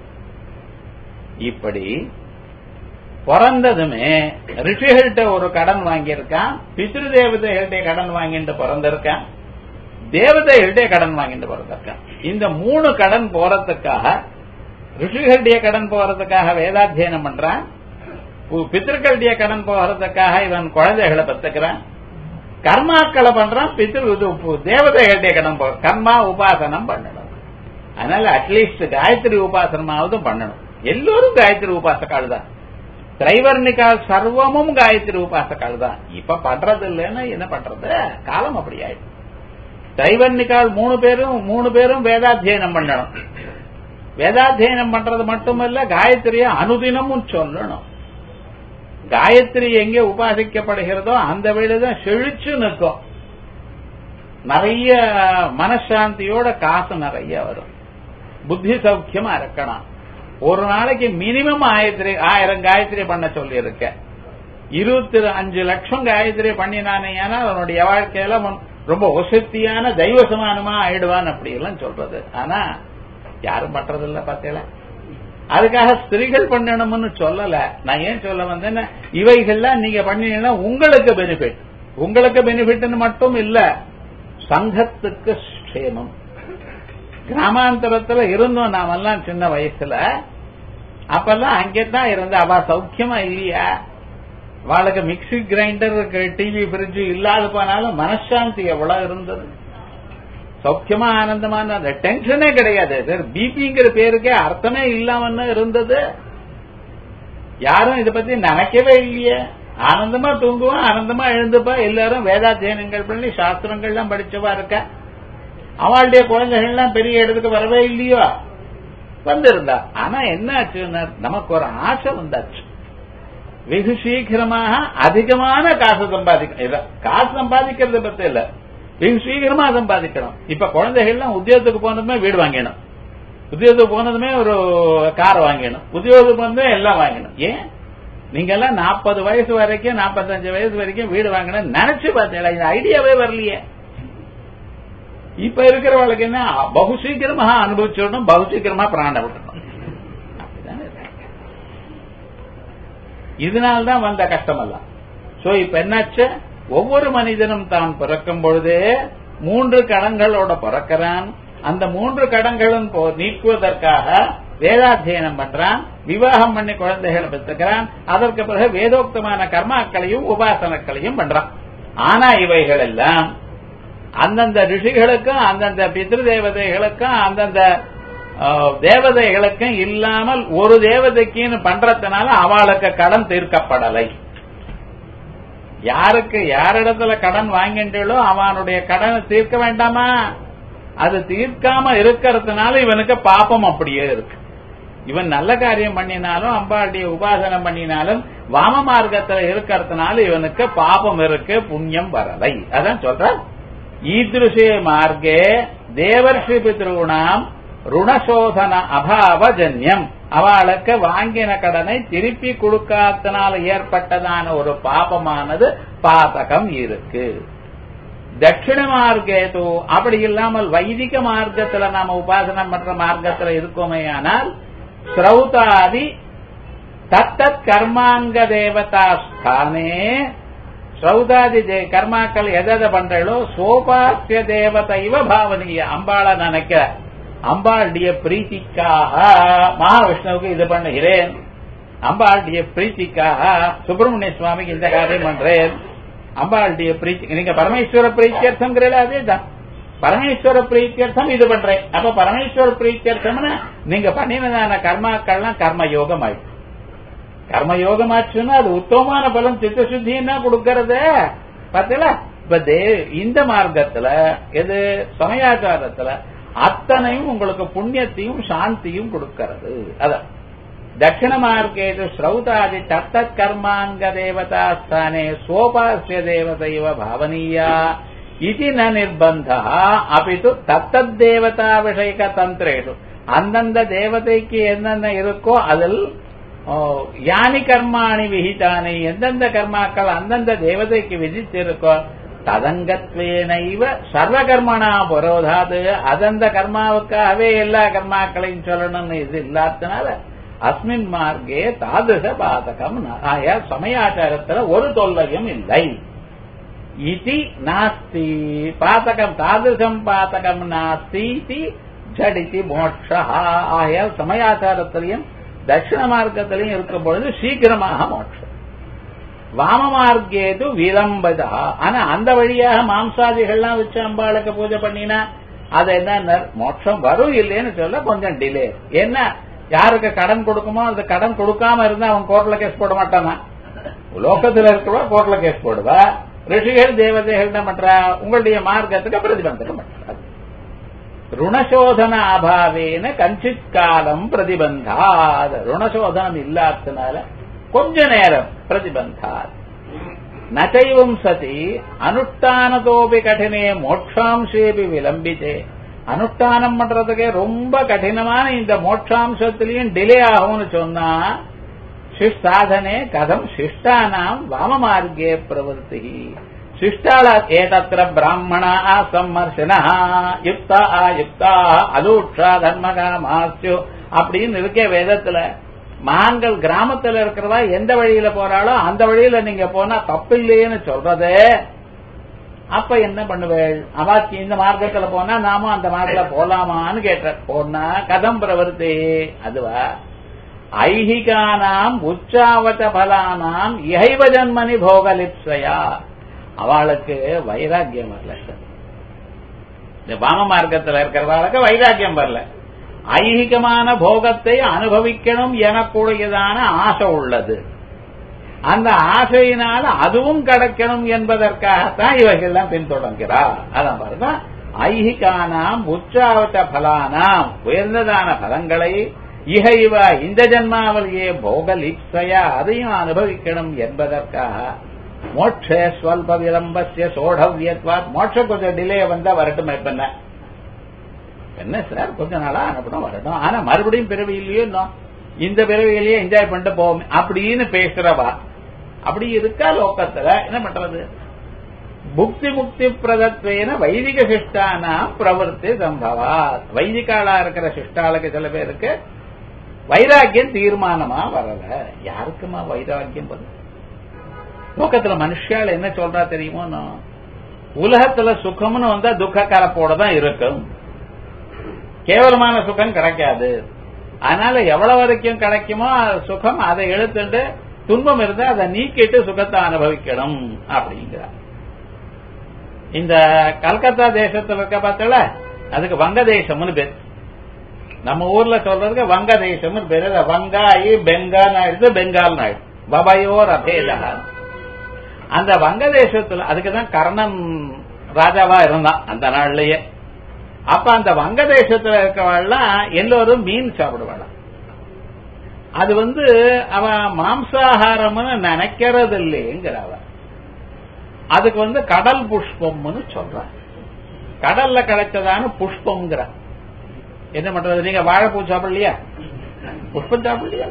இப்படி பிறந்ததுமே ரிஷிகள்கிட்ட ஒரு கடன் வாங்கியிருக்கான் பித்ரு தேவதைகள்கிட்ட கடன் வாங்கிட்டு பிறந்திருக்கான் தேவதைகள்கிட்ட கடன் வாங்கிட்டு பிறந்திருக்கான் இந்த மூணு கடன் போறதுக்காக ரிஷிகளுடைய கடன் போறதுக்காக வேதாத்தியனம் பண்றான் பித்திருக்களுடைய கடன் போகிறதுக்காக இவன் குழந்தைகளை பத்துக்கிறான் கர்மாக்களை பண்றான் பித்திரு தேவதைகளுடைய கடன் போ கர்மா உபாசனம் பண்ணணும் அதனால அட்லீஸ்ட் காயத்ரி உபாசனமாவது பண்ணணும் எல்லோரும் காயத்ரி உபாசக்கால் தான் திரைவர்ணிகால் சர்வமும் காயத்ரி உபாசக்கால் தான் இப்ப பண்றது இல்லைன்னா என்ன பண்றது காலம் அப்படி ஆயிடும் தைவன்னிக்கால் மூணு பேரும் மூணு பேரும் வேதாத்தியனம் பண்ணணும் வேதாத்தியனம் பண்றது மட்டுமல்ல காயத்ரியை அனுதினமும் சொல்லணும் காயத்ரி எங்கே உபாசிக்கப்படுகிறதோ அந்த வீடு தான் செழிச்சு நிற்கும் நிறைய மனசாந்தியோட காசு நிறைய வரும் புத்தி சௌக்கியமா இருக்கணும் ஒரு நாளைக்கு மினிமம் ஆயிரத்தி ஆயிரம் காயத்ரி பண்ண சொல்லி இருக்க இருபத்தி அஞ்சு லட்சம் காயத்ரி பண்ணினானே அவனுடைய வாழ்க்கையில அவன் ரொம்ப ஒசத்தியான தெய்வ சமானமா ஆயிடுவான் அப்படி எல்லாம் சொல்றது ஆனா யாரும் பண்றது இல்ல பாத்தீங்களா அதுக்காக ஸ்திரீகள் பண்ணணும்னு சொல்லல நான் ஏன் சொல்ல வந்தேன்னா இவைகள்லாம் நீங்க பண்ணீங்கன்னா உங்களுக்கு பெனிஃபிட் உங்களுக்கு பெனிஃபிட்னு மட்டும் இல்ல சங்கத்துக்கு க்ஷேமம் கிராமாந்தரத்துல இருந்தோம் நாமெல்லாம் சின்ன வயசுல அப்பெல்லாம் அங்கேதான் இருந்த அவ சௌக்கியமா இல்லையா அவளுக்கு மிக்சி கிரைண்டர் டிவி பிரிட்ஜ் இல்லாத போனாலும் மனசாந்தி எவ்வளவு இருந்தது சௌக்கியமா ஆனந்தமான அந்த டென்ஷனே கிடையாது சார் பிபிங்கிற பேருக்கே அர்த்தமே இல்லாம இருந்தது யாரும் இதை பத்தி நினைக்கவே இல்லையே ஆனந்தமா தூங்குவான் ஆனந்தமா எழுந்துப்பா எல்லாரும் வேதாத்தியனங்கள் பண்ணி சாஸ்திரங்கள்லாம் படிச்சவா இருக்க அவளுடைய குழந்தைகள்லாம் பெரிய இடத்துக்கு வரவே இல்லையோ வந்திருந்தா ஆனா என்ன ஆச்சுன்னா நமக்கு ஒரு ஆசை வந்தாச்சு வெகு சீக்கிரமாக அதிகமான காசு சம்பாதிக்கணும் காசு சம்பாதிக்கிறது பத்தி இல்ல வெகு சீக்கிரமா சம்பாதிக்கணும் இப்ப குழந்தைகள்லாம் உத்தியோகத்துக்கு போனதுமே வீடு வாங்கணும் உத்தியோகத்துக்கு போனதுமே ஒரு கார் வாங்கணும் உத்தியோகத்துக்கு போனதுமே எல்லாம் வாங்கணும் ஏன் நீங்க எல்லாம் நாற்பது வயசு வரைக்கும் நாற்பத்தஞ்சு வயசு வரைக்கும் வீடு வாங்கணும் நினைச்சு பார்த்தீங்களா இந்த ஐடியாவே வரலையே இப்ப இருக்கிறவளுக்கு என்ன பகு சீக்கிரமா அனுபவிச்சிடணும் பகு சீக்கிரமா பிராண விடணும் இதனால்தான் வந்த கஷ்டமெல்லாம் சோ இப்ப என்னாச்சு ஒவ்வொரு மனிதனும் தான் பிறக்கும் பொழுது மூன்று கடங்களோட பிறக்கிறான் அந்த மூன்று கடங்களும் நீக்குவதற்காக வேதாத்தியனம் பண்றான் விவாகம் பண்ணி குழந்தைகளை பெற்றுக்கிறான் அதற்கு பிறகு வேதோக்தமான கர்மாக்களையும் உபாசனக்களையும் பண்றான் ஆனா இவைகள் எல்லாம் அந்தந்த ரிஷிகளுக்கும் அந்தந்த பித்ரு தேவதைகளுக்கும் அந்தந்த தேவதைகளுக்கும் இல்லாமல் ஒரு தேவதைக்குன்னு பண்றதுனால அவளுக்கு கடன் தீர்க்கப்படலை யாருக்கு யாரிடத்துல கடன் வாங்கின்றோ அவனுடைய கடனை தீர்க்க வேண்டாமா அது தீர்க்காம இருக்கிறதுனால இவனுக்கு பாப்பம் அப்படியே இருக்கு இவன் நல்ல காரியம் பண்ணினாலும் அம்பாளுடைய உபாசனம் பண்ணினாலும் வாம மார்க்கத்துல இருக்கிறதுனால இவனுக்கு பாபம் இருக்கு புண்ணியம் வரலை அதான் சொல்ற ஈதிருஷே மார்க்கே தேவர்ஷி பித்ருணாம் ருணசோதன அபாவஜன்யம் அவளுக்கு வாங்கின கடனை திருப்பி கொடுக்காதனால ஏற்பட்டதான ஒரு பாபமானது பாதகம் இருக்கு தட்சிண மார்க்கேது அப்படி இல்லாமல் வைதிக மார்க்கத்துல நாம உபாசனம் பண்ற மார்க்கத்துல இருக்கோமே ஆனால் ஸ்ரௌதாதி தத்தத் கர்மாங்க தேவதா ஸ்தானே ஸ்ரௌதாதி கர்மாக்கள் எதை பண்றோ சோபாசிய தேவதை இவ பாவனீய அம்பாளை நினைக்க அம்பாளுடைய பிரீத்திக்காக மகாவிஷ்ணுவுக்கு இது பண்ணுகிறேன் அம்பாளுடைய பிரீத்திக்காக சுப்பிரமணிய சுவாமிக்கு இந்த காரியம் பண்றேன் அம்பாளுடைய பிரீத்தி நீங்க பரமேஸ்வர பிரீத்தியர்த்தங்கிறத அதே தான் பரமேஸ்வர பிரீத்தியர்த்தம் இது பண்றேன் அப்ப பரமேஸ்வர பிரீத்தியர்த்தம்னா நீங்க பண்ணினதான கர்மாக்கள்லாம் கர்ம யோகம் ஆயிடுச்சு கர்ம யோகம் ஆச்சுன்னா அது உத்தமமான பலம் சித்த சுத்தின்னா கொடுக்கறது பார்த்தீங்களா இப்ப இந்த மார்க்கத்துல எது சமயாச்சாரத்துல அத்தனையும் உங்களுக்கு புண்ணியத்தையும் சாந்தியும் கொடுக்கிறது அதான் தட்சிண மார்க்கேது ஸ்ரௌதாதி தத்தத் கர்மாங்க தேவதா ஸ்தானே சோபாசிய தேவதைவ பாவனீயா இது ந நிர்பந்த அப்பிது தத்தத் தேவதா விஷயக தந்திரேஷு அந்தந்த தேவதைக்கு என்னென்ன இருக்கோ அதில் யானி கர்மாணி விகிதானி எந்தெந்த கர்மாக்கள் அந்தந்த தேவதைக்கு விதித்திருக்கோ ததங்கத்வேனைவ சர்வ கர்மனா புரோதாது அதந்த கர்மாவுக்காகவே எல்லா கர்மாக்களையும் சொல்லணும்னு இது இல்லாதனால அஸ்மின் மார்க்கே தாதிருஷ பாதகம் ஆயா சமயாச்சாரத்துல ஒரு தொல்லையும் இல்லை இதி நாஸ்தி பாதகம் தாதிருஷம் பாதகம் நாஸ்தி ஜடிதி மோட்சா ஆயால் சமயாச்சாரத்திலையும் தட்சிண மார்க்கத்திலையும் இருக்கும் பொழுது சீக்கிரமாக மோட்சம் வாம மார்க்கேது விளம்பதா ஆனா அந்த வழியாக மாம்சாதிகள்லாம் வச்சு அம்பாளுக்கு பூஜை பண்ணினா அது என்ன மோட்சம் வரும் இல்லைன்னு சொல்ல கொஞ்சம் டிலே என்ன யாருக்கு கடன் கொடுக்குமோ அது கடன் கொடுக்காம இருந்தா அவன் கோர்ட்ல கேஸ் போட மாட்டானா லோக்கத்துல இருக்கிறவா கோர்ட்ல கேஸ் போடுவா ரிஷிகள் தேவதைகள் என்ன பண்றா உங்களுடைய மார்க்கத்துக்கு பிரதிபந்தகம் பண்றாரு ருணசோதன அபாவேன கஞ்சித் காலம் பிரதிபந்தாத் ருணசோதனம் இல்லாதனால கொஞ்ச நேரம் பிரதிபந்தாத் நச்சைவம் சதி அனுஷ்டானதோபி கடினே மோட்சாம்சேபி விளம்பித்தே அனுஷ்டானம் பண்றதுக்கே ரொம்ப கடினமான இந்த மோட்சாம்சத்திலையும் டிலே ஆகும்னு சொன்னா சிஷ்டாதனே கதம் சிஷ்டானாம் வாமமார்க்கே பிரவருத்தி சிஷ்டால ஏதத்திர பிராமணா சம்மர்ஷனா யுக்தா யுக்தா அலூட்சா தர்மகாமாஸ்யோ அப்படின்னு இருக்கே வேதத்துல மகான்கள் கிராமத்துல இருக்கிறவா எந்த வழியில போறாளோ அந்த வழியில நீங்க போனா தப்பில்லைன்னு சொல்றது அப்ப என்ன பண்ணுவேள் அவாச்சி இந்த மார்க்கத்துல போனா நாமும் அந்த மார்க்கத்துல போலாமான்னு கேட்ட போனா கதம் பிரவருத்தி அதுவா ஐஹிகானாம் உச்சாவத பலானாம் இகைவ ஜன்மனி போகலிப்சையா அவளுக்கு வைராக்கியம் வரல இந்த வாம மார்க்கத்துல இருக்கிறவளுக்கு வைராக்கியம் வரல ஐகிகமான போகத்தை அனுபவிக்கணும் எனக்கூடியதான ஆசை உள்ளது அந்த ஆசையினால அதுவும் கிடைக்கணும் என்பதற்காகத்தான் இவைகள்லாம் பின்தொடர்கிறார் அதான் பாருங்க ஐகிகானாம் உச்சாவத பலானாம் உயர்ந்ததான பலங்களை இக இவ இந்த ஜன்மாவிலேயே போகலிப்சையா அதையும் அனுபவிக்கணும் என்பதற்காக மோட்ச ஸ்வல்ப விளம்பசிய சோடவியத்வாத் மோட்சம் கொஞ்சம் டிலே வந்தா வரட்டும் இப்ப என்ன சார் கொஞ்ச நாளா அனுப்பணும் வரட்டும் ஆனா மறுபடியும் பிறவி இல்லையோ இன்னும் இந்த பிறவியிலேயே என்ஜாய் பண்ணிட்டு போவோம் அப்படின்னு பேசுறவா அப்படி இருக்கா லோக்கத்துல என்ன பண்றது புக்தி முக்தி பிரதத்வேன வைதிக சிஷ்டானா பிரவர்த்தி சம்பவா வைதிகாலா இருக்கிற சிஷ்டாளுக்கு சில பேருக்கு வைராக்கியம் தீர்மானமா வரல யாருக்குமா வைராக்கியம் வரும் லோக்கத்துல மனுஷால என்ன சொல்றா தெரியுமோ உலகத்துல சுகம்னு வந்தா துக்க கலப்போட தான் இருக்கும் கேவலமான சுகம் கிடைக்காது அதனால எவ்வளவு வரைக்கும் கிடைக்குமோ சுகம் அதை எழுத்துட்டு துன்பம் இருந்தா அதை நீக்கிட்டு சுகத்தை அனுபவிக்கணும் அப்படிங்கிறார் இந்த கல்கத்தா தேசத்துல இருக்க பார்த்தல அதுக்கு வங்க தேசம்னு பேர் நம்ம ஊர்ல சொல்றதுக்கு வங்க தேசம்னு பேரு வங்காயி பெங்கால் ஆயிடுது பெங்கால் ஆயிடுது பபயோர் அபேதா அந்த வங்க தேசத்துல அதுக்குதான் கர்ணன் ராஜாவா இருந்தான் அந்த நாள்லயே அப்ப அந்த வங்க தேசத்துல இருக்கவாள்லாம் எல்லோரும் மீன் சாப்பிடுவாளாம் அது வந்து அவ மாம்சாகாரம்னு நினைக்கிறது இல்லைங்கிற அவ அதுக்கு வந்து கடல் புஷ்பம்னு சொல்றான் கடல்ல கிடைச்சதான புஷ்பம்ங்கிற என்ன பண்றது நீங்க வாழைப்பூ சாப்பிடலையா புஷ்பம் சாப்பிடலையா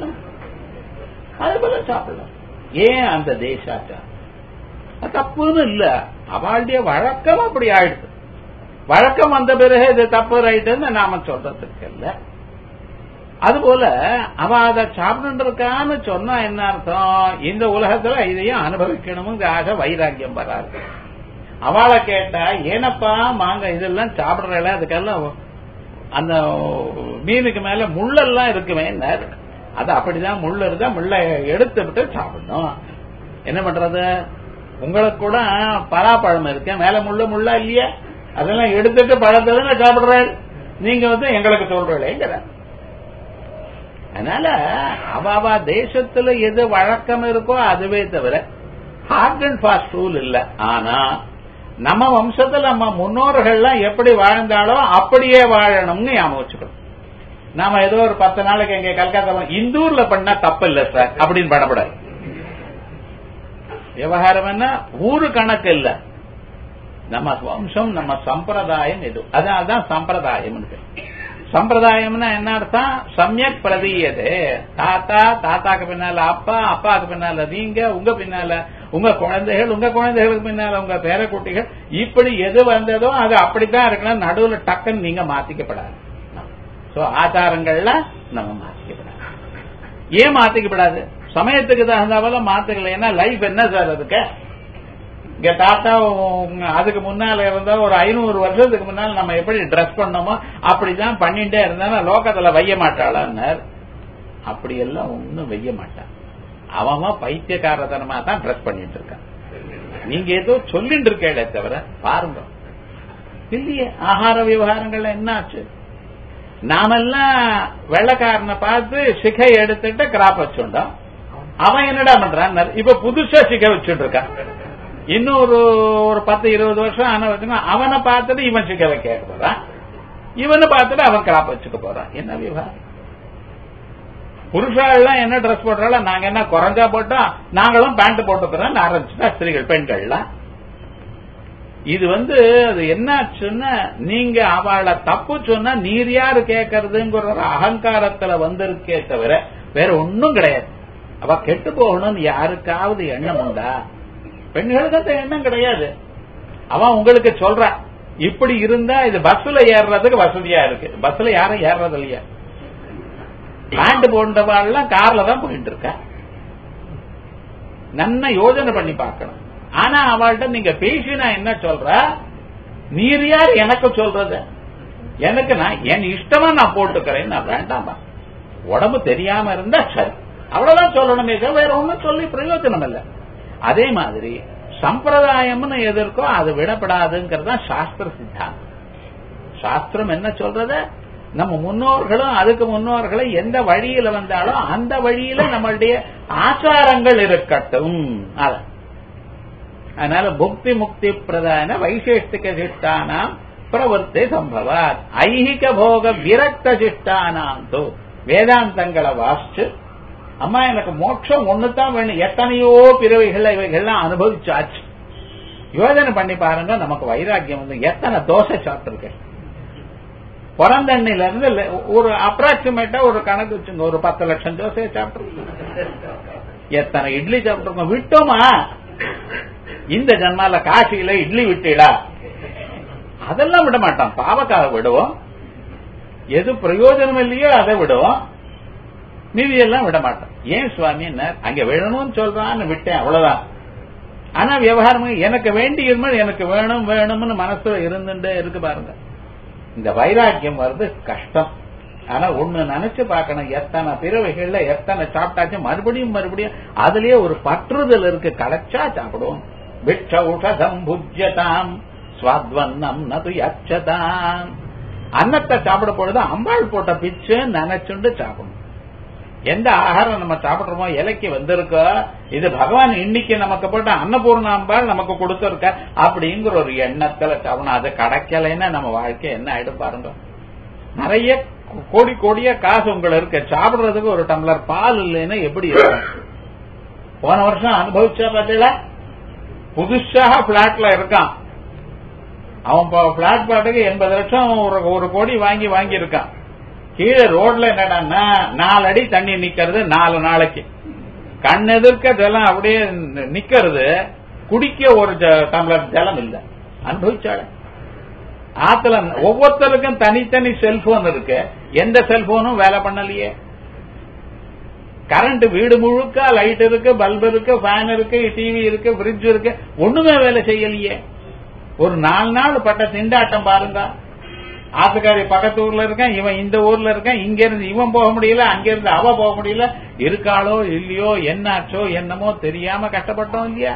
அது போல சாப்பிடலாம் ஏன் அந்த தேசாச்சாரம் தப்புன்னு இல்ல அவளுடைய வழக்கம் அப்படி ஆயிடுது வழக்கம் வந்த பிறகு இது தப்பு ரைட்டுன்னு நாம சொல்றதுக்கு இல்ல அதுபோல அவ அதை சாப்பிட்டுருக்கான்னு சொன்னா என்ன அர்த்தம் இந்த உலகத்துல இதையும் அனுபவிக்கணுங்கிற ஆக வைராக்கியம் வராது அவளை கேட்டா ஏனப்பா மாங்க இதெல்லாம் சாப்பிடுறல அதுக்கெல்லாம் அந்த மீனுக்கு மேல முள்ளெல்லாம் இருக்குமே அது அப்படிதான் முள் இருந்தா முள்ள எடுத்து விட்டு சாப்பிடணும் என்ன பண்றது உங்களுக்கு கூட பலாப்பழம் இருக்கு மேல முள்ள முள்ளா இல்லையா அதெல்லாம் எடுத்துட்டு பழத்தை சாப்பிடுறேன் நீங்க வந்து எங்களுக்கு சொல்றீங்களேங்கிற அதனால அவாவா தேசத்துல எது வழக்கம் இருக்கோ அதுவே தவிர ஹார்ட் அண்ட் ஃபாஸ்ட் ரூல் இல்ல ஆனா நம்ம வம்சத்துல நம்ம முன்னோர்கள்லாம் எப்படி வாழ்ந்தாலோ அப்படியே வாழணும்னு ஞாபகம் வச்சுக்கணும் நாம ஏதோ ஒரு பத்து நாளைக்கு எங்க கல்கத்தா இந்தூர்ல பண்ணா தப்பு இல்ல சார் அப்படின்னு பண்ணக்கூடாது விவகாரம் என்ன ஊரு கணக்கு இல்ல நம்ம வம்சம் நம்ம சம்பிரதாயம் இது அதான் சம்பிரதாயம் சம்பிரதாயம்னா என்ன அர்த்தம் சமயக் பிரதீயது தாத்தா தாத்தாக்கு பின்னால அப்பா அப்பாக்கு பின்னால நீங்க உங்க பின்னால உங்க குழந்தைகள் உங்க குழந்தைகளுக்கு பின்னால உங்க பேரக்குட்டிகள் இப்படி எது வந்ததோ அது அப்படித்தான் இருக்கணும் நடுவுல டக்குன்னு நீங்க மாத்திக்கப்படாது சோ ஆச்சாரங்கள்ல நம்ம மாத்திக்கப்படாது ஏன் மாத்திக்கப்படாது சமயத்துக்கு தகுந்தாவல மாத்துக்கல ஏன்னா லைஃப் என்ன சார் அதுக்கு இங்க தாத்தா அதுக்கு முன்னால இருந்தா ஒரு ஐநூறு வருஷத்துக்கு முன்னால நம்ம எப்படி ட்ரெஸ் பண்ணோமோ அப்படிதான் பண்ணிட்டே இருந்தா லோகத்துல வைய மாட்டாளான்னார் அப்படி எல்லாம் ஒன்னும் வெய்ய மாட்டான் அவன் பைத்தியக்காரத்தனமா தான் ட்ரெஸ் பண்ணிட்டு இருக்கான் நீங்க ஏதோ சொல்லிட்டு இருக்கே தவிர பாருங்க இல்லையே ஆகார விவகாரங்கள்ல என்ன ஆச்சு நாமெல்லாம் வெள்ளக்காரனை பார்த்து சிகை எடுத்துட்டு கிராப் வச்சுட்டோம் அவன் என்னடா பண்றான் இப்ப புதுசா சிகை வச்சுட்டு இருக்கான் இன்னும் ஒரு ஒரு பத்து இருபது வருஷம் ஆன வச்சுன்னா அவனை பார்த்துட்டு இவன் சிக்கலை கேட்க போறான் இவனை பார்த்துட்டு அவன் கிராப் வச்சுக்க போறான் என்ன விவகாரம் புருஷாலாம் என்ன ட்ரெஸ் போடுறாலும் நாங்க என்ன குறைஞ்சா போட்டோம் நாங்களும் பேண்ட் போட்டுக்கிறோம் ஆரம்பிச்சுட்டா ஸ்திரீகள் பெண்கள்லாம் இது வந்து அது என்னாச்சுன்னா நீங்க அவளை தப்பு சொன்னா நீர் யாரு கேட்கறதுங்கிற ஒரு அகங்காரத்துல வந்திருக்கே தவிர வேற ஒன்னும் கிடையாது அவ கெட்டு போகணும்னு யாருக்காவது எண்ணம் உண்டா பெண்களுக்கு அந்த எண்ணம் கிடையாது அவன் உங்களுக்கு சொல்ற இப்படி இருந்தா இது பஸ்ல ஏறுறதுக்கு வசதியா இருக்கு பஸ்ல யாரும் ஏறுறது இல்லையா பேண்ட் போன்றவாள்லாம் கார்ல தான் போயிட்டு இருக்கா நன்ன யோஜனை பண்ணி பார்க்கணும் ஆனா அவள்கிட்ட நீங்க பேசினா என்ன சொல்ற நீர் யார் எனக்கு சொல்றது எனக்கு நான் என் இஷ்டமா நான் போட்டுக்கிறேன் நான் வேண்டாமா உடம்பு தெரியாம இருந்தா சரி அவ்வளவுதான் சொல்லணுமே தவிர வேற ஒண்ணும் சொல்லி பிரயோஜனம் இல்ல அதே மாதிரி சம்பிரதாயம்னு எது இருக்கோ அது விடப்படாதுங்கிறது தான் சாஸ்திர சித்தாந்தம் சாஸ்திரம் என்ன சொல்றது நம்ம முன்னோர்களும் அதுக்கு முன்னோர்களும் எந்த வழியில வந்தாலும் அந்த வழியில நம்மளுடைய ஆச்சாரங்கள் இருக்கட்டும் அத அதனால புக்தி முக்தி பிரதான வைசேஷ்டிக சிஷ்டானாம் பிரவர்த்தி சம்பவாத் ஐகிக போக விரக்த சிஷ்டானாம் தோ வேதாந்தங்களை வாசிச்சு அம்மா எனக்கு மோட்சம் ஒண்ணுதான் வேணும் எத்தனையோ பிறவைகள் இவைகள்லாம் அனுபவிச்சாச்சு யோஜனை பண்ணி பாருங்க நமக்கு வைராக்கியம் வந்து எத்தனை தோசை சாப்பிட்டுருக்கேன் பிறந்தண்ணில இருந்து ஒரு அப்ராக்சிமேட்டா ஒரு கணக்கு வச்சுங்க ஒரு பத்து லட்சம் தோசையை சாப்பிட்டுருக்கோம் எத்தனை இட்லி சாப்பிட்டுருக்கோம் விட்டோமா இந்த ஜன்மால காசியில இட்லி விட்டீடா அதெல்லாம் விட மாட்டான் பாவக்காக விடுவோம் எது பிரயோஜனம் இல்லையோ அதை விடுவோம் மீதி எல்லாம் விட மாட்டோம் ஏன் சுவாமி என்ன அங்க விழணும்னு சொல்றான்னு விட்டேன் அவ்வளவுதான் ஆனா விவகாரம் எனக்கு வேண்டி இருந்தால் எனக்கு வேணும் வேணும்னு மனசுல இருந்துட்டே இருக்கு பாருங்க இந்த வைராக்கியம் வர்றது கஷ்டம் ஆனா ஒண்ணு நினைச்சு பார்க்கணும் எத்தனை பிறவைகள்ல எத்தனை சாப்பிட்டாச்சும் மறுபடியும் மறுபடியும் அதுலயே ஒரு பற்றுதல் இருக்கு கிடைச்சா சாப்பிடுவோம் விட்ச உஷதம் புஜ்யதாம் ஸ்வாத்வன்னம் நது யச்சதாம் அன்னத்தை சாப்பிட பொழுது அம்பாள் போட்ட பிச்சு நினைச்சுண்டு சாப்பிடணும் எந்த ஆகாரம் நம்ம சாப்பிடுறோமோ இலைக்கு வந்திருக்கோ இது பகவான் இன்னைக்கு நமக்கு போட்ட அன்னபூர்ண அம்பாள் நமக்கு கொடுத்திருக்க அப்படிங்கிற ஒரு எண்ணத்துல சாப்பிடணும் அது கிடைக்கலைன்னா நம்ம வாழ்க்கை என்ன ஆயிடும் பாருங்க நிறைய கோடி கோடியா காசு உங்களை இருக்க சாப்பிடுறதுக்கு ஒரு டம்ளர் பால் இல்லைன்னா எப்படி இருக்கும் போன வருஷம் அனுபவிச்சா பார்த்தீங்களா புதுசாக பிளாட்ல இருக்கான் அவன் பிளாட் பாட்டுக்கு எண்பது லட்சம் ஒரு ஒரு கோடி வாங்கி வாங்கி இருக்கான் கீழே ரோட்ல என்னடான்னா நாலு அடி தண்ணி நிக்கிறது நாலு நாளைக்கு கண் எதிர்க்க ஜலம் அப்படியே நிக்கிறது குடிக்க ஒரு டம்ளர் ஜலம் இல்ல அனுபவிச்சால ஆத்துல ஒவ்வொருத்தருக்கும் தனித்தனி செல்போன் இருக்கு எந்த செல்போனும் வேலை பண்ணலையே கரண்ட் வீடு முழுக்க லைட் இருக்கு பல்ப் இருக்கு ஃபேன் இருக்கு டிவி இருக்கு பிரிட்ஜ் இருக்கு ஒண்ணுமே வேலை செய்யலையே ஒரு நாலு நாள் பட்ட திண்டாட்டம் பாருங்க ஆத்துக்காரி பக்கத்து ஊர்ல இருக்கான் இவன் இந்த ஊர்ல இருக்கான் இங்க இருந்து இவன் போக முடியல அங்க இருந்து அவ போக முடியல இருக்காளோ இல்லையோ என்னாச்சோ என்னமோ தெரியாம கஷ்டப்பட்டோம் இல்லையா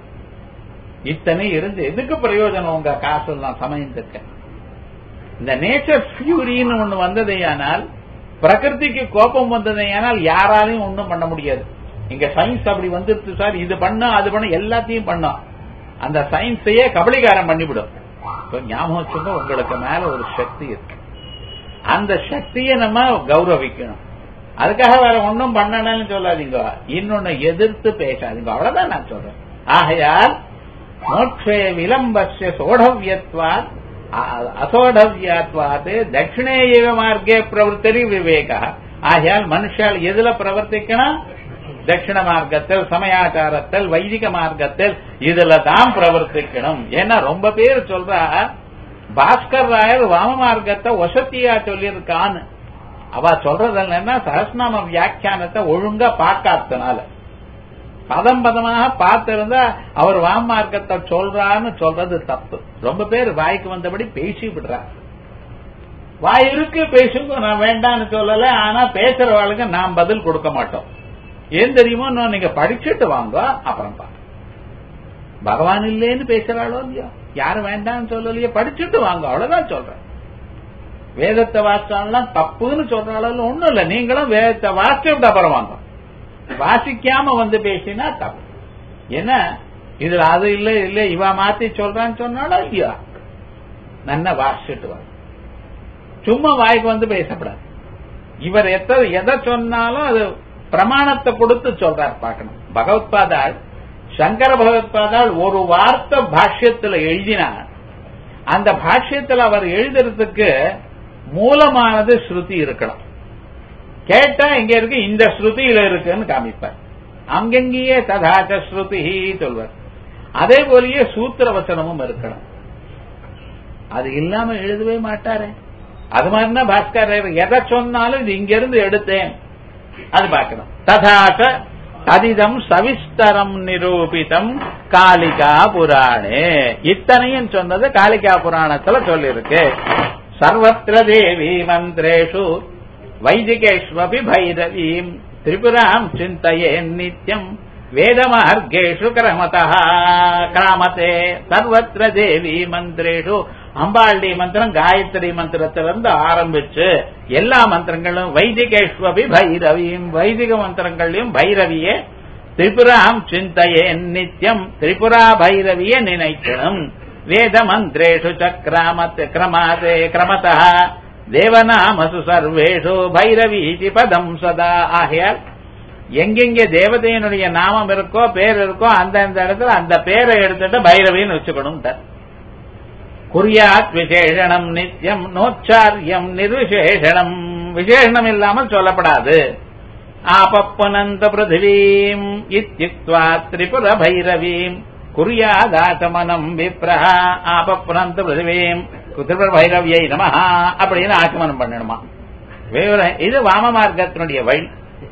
இத்தனை இருந்து எதுக்கு பிரயோஜனம் உங்க காசு எல்லாம் சமயத்துக்கு இந்த நேச்சர் ஃபியூரின்னு ஒண்ணு வந்ததேயானால் பிரகிருதிக்கு கோபம் வந்ததேயானால் யாராலையும் ஒண்ணும் பண்ண முடியாது இங்க சயின்ஸ் அப்படி வந்துருச்சு சார் இது பண்ண அது பண்ண எல்லாத்தையும் பண்ணோம் அந்த சயின்ஸையே கபலிகாரம் பண்ணிவிடும் ஞாபகம் வச்சுங்க உங்களுக்கு மேல ஒரு சக்தி இருக்கு அந்த சக்தியை நம்ம கௌரவிக்கணும் அதுக்காக வேற ஒன்னும் பண்ணணும்னு சொல்லாதீங்க இன்னொன்னு எதிர்த்து பேசாதீங்க அவ்வளவுதான் நான் சொல்றேன் ஆகையால் மோட்சே விலம்பஸ்ய சோடவியத்வாத் அசோடவியாத்வாத் தட்சிணே ஏவ மார்க்கே பிரவர்த்தரி விவேக ஆகையால் மனுஷால் எதுல பிரவர்த்திக்கணும் தட்சிண மார்க்கத்தில் சமயாச்சாரத்தில் வைதிக மார்க்கத்தில் இதுல தான் பிரவர்த்திக்கணும் ஏன்னா ரொம்ப பேர் சொல்றா பாஸ்கர் ராயர் வாம மார்க்கத்தை வசத்தியா சொல்லியிருக்கான்னு அவ சொல்றது என்னன்னா சஹஸ்நாம வியாக்கியானத்தை ஒழுங்கா பார்க்காதனால பதம் பதமாக பார்த்திருந்தா அவர் வாம மார்க்கத்தை சொல்றான்னு சொல்றது தப்பு ரொம்ப பேர் வாய்க்கு வந்தபடி பேசி விடுறார் வாய் இருக்கு பேசுங்க நான் வேண்டான்னு சொல்லல ஆனா பேசுறவாளுக்கு நாம் பதில் கொடுக்க மாட்டோம் ஏன் தெரியுமோ நீங்க படிச்சுட்டு வாங்க அப்புறம் பா பகவான் இல்லேன்னு பேசுறாளோ இல்லையோ யாரும் வேண்டாம்னு சொல்லலையோ படிச்சுட்டு வாங்க அவ்வளவுதான் சொல்றேன் வேதத்தை வாசிச்சாலாம் தப்புன்னு சொல்றாளோ ஒண்ணும் இல்ல நீங்களும் வேதத்தை வாசிச்சுட்டு அப்புறம் வாங்க வாசிக்காம வந்து பேசினா தப்பு ஏன்னா இதுல அது இல்ல இல்ல இவ மாத்தி சொல்றான்னு சொன்னாலும் ஐயா நன்ன வாசிட்டு வா சும்மா வாய்க்கு வந்து பேசப்படாது இவர் எத்த எதை சொன்னாலும் அது பிரமாணத்தை கொடுத்து சொல்றார் பார்க்கணும் பகவத்பாதாள் சங்கர பகவத்பாதாள் ஒரு வார்த்தை பாஷ்யத்துல எழுதினார் அந்த பாஷ்யத்துல அவர் எழுதுறதுக்கு மூலமானது ஸ்ருதி இருக்கணும் கேட்டா இங்க இருக்கு இந்த ஸ்ருதியில இருக்குன்னு காமிப்பார் அங்கங்கேயே ததாச்ச ஸ்ருதி சொல்வார் அதே போலயே சூத்திர வசனமும் இருக்கணும் அது இல்லாம எழுதவே மாட்டாரே அது மாதிரினா பாஸ்கரர் எதை சொன்னாலும் இது இங்க இருந்து எடுத்தேன் அது பார்க்கணும் ததாச்ச ததிதம் சவிஸ்தரம் நிரூபிதம் காளிகா புராணே இத்தனையும் சொன்னது காளிகா புராணத்துல சொல்லிருக்கு சர்வத்திர தேவி மந்திரேஷு வைதிகேஷ்வபி பைரவீம் திரிபுராம் சிந்தையே நித்யம் வேதமார்கேஷு கிரமதா கிராமத்தே சர்வத்திர தேவி மந்திரேஷு அம்பாளுடைய மந்திரம் காயத்ரி மந்திரத்திலிருந்து ஆரம்பிச்சு எல்லா மந்திரங்களும் வைதிகேஷ்வபி பைரவியும் வைதிக மந்திரங்களையும் பைரவியே திரிபுராம் சிந்தையே நித்யம் திரிபுரா பைரவிய நினைக்கணும் வேத மந்திரேஷு சக்ராமத் கிரமாதே கிரமதா தேவநாமசு சர்வேஷு பைரவீதி பதம் சதா ஆகையால் எங்கெங்க தேவதையினுடைய நாமம் இருக்கோ பேர் இருக்கோ அந்தந்த இடத்துல அந்த பேரை எடுத்துட்டு பைரவின்னு வச்சுக்கணும் குறியாத் விசேஷணம் நித்தியம் நோச்சாரியம் நிர்விசேஷணம் விசேஷணம் இல்லாமல் சொல்லப்படாது ஆபப்புனந்த பிருத்திவீம் இத்தியுக்த்வா திரிபுர பைரவீம் குறியாதாசமனம் விப்ரஹ ஆபப்புனந்த பிருத்திவீம் திரிபுர பைரவியை நமஹா அப்படின்னு ஆச்சமனம் பண்ணணுமா விவரம் இது வாம மார்க்கத்தினுடைய வழி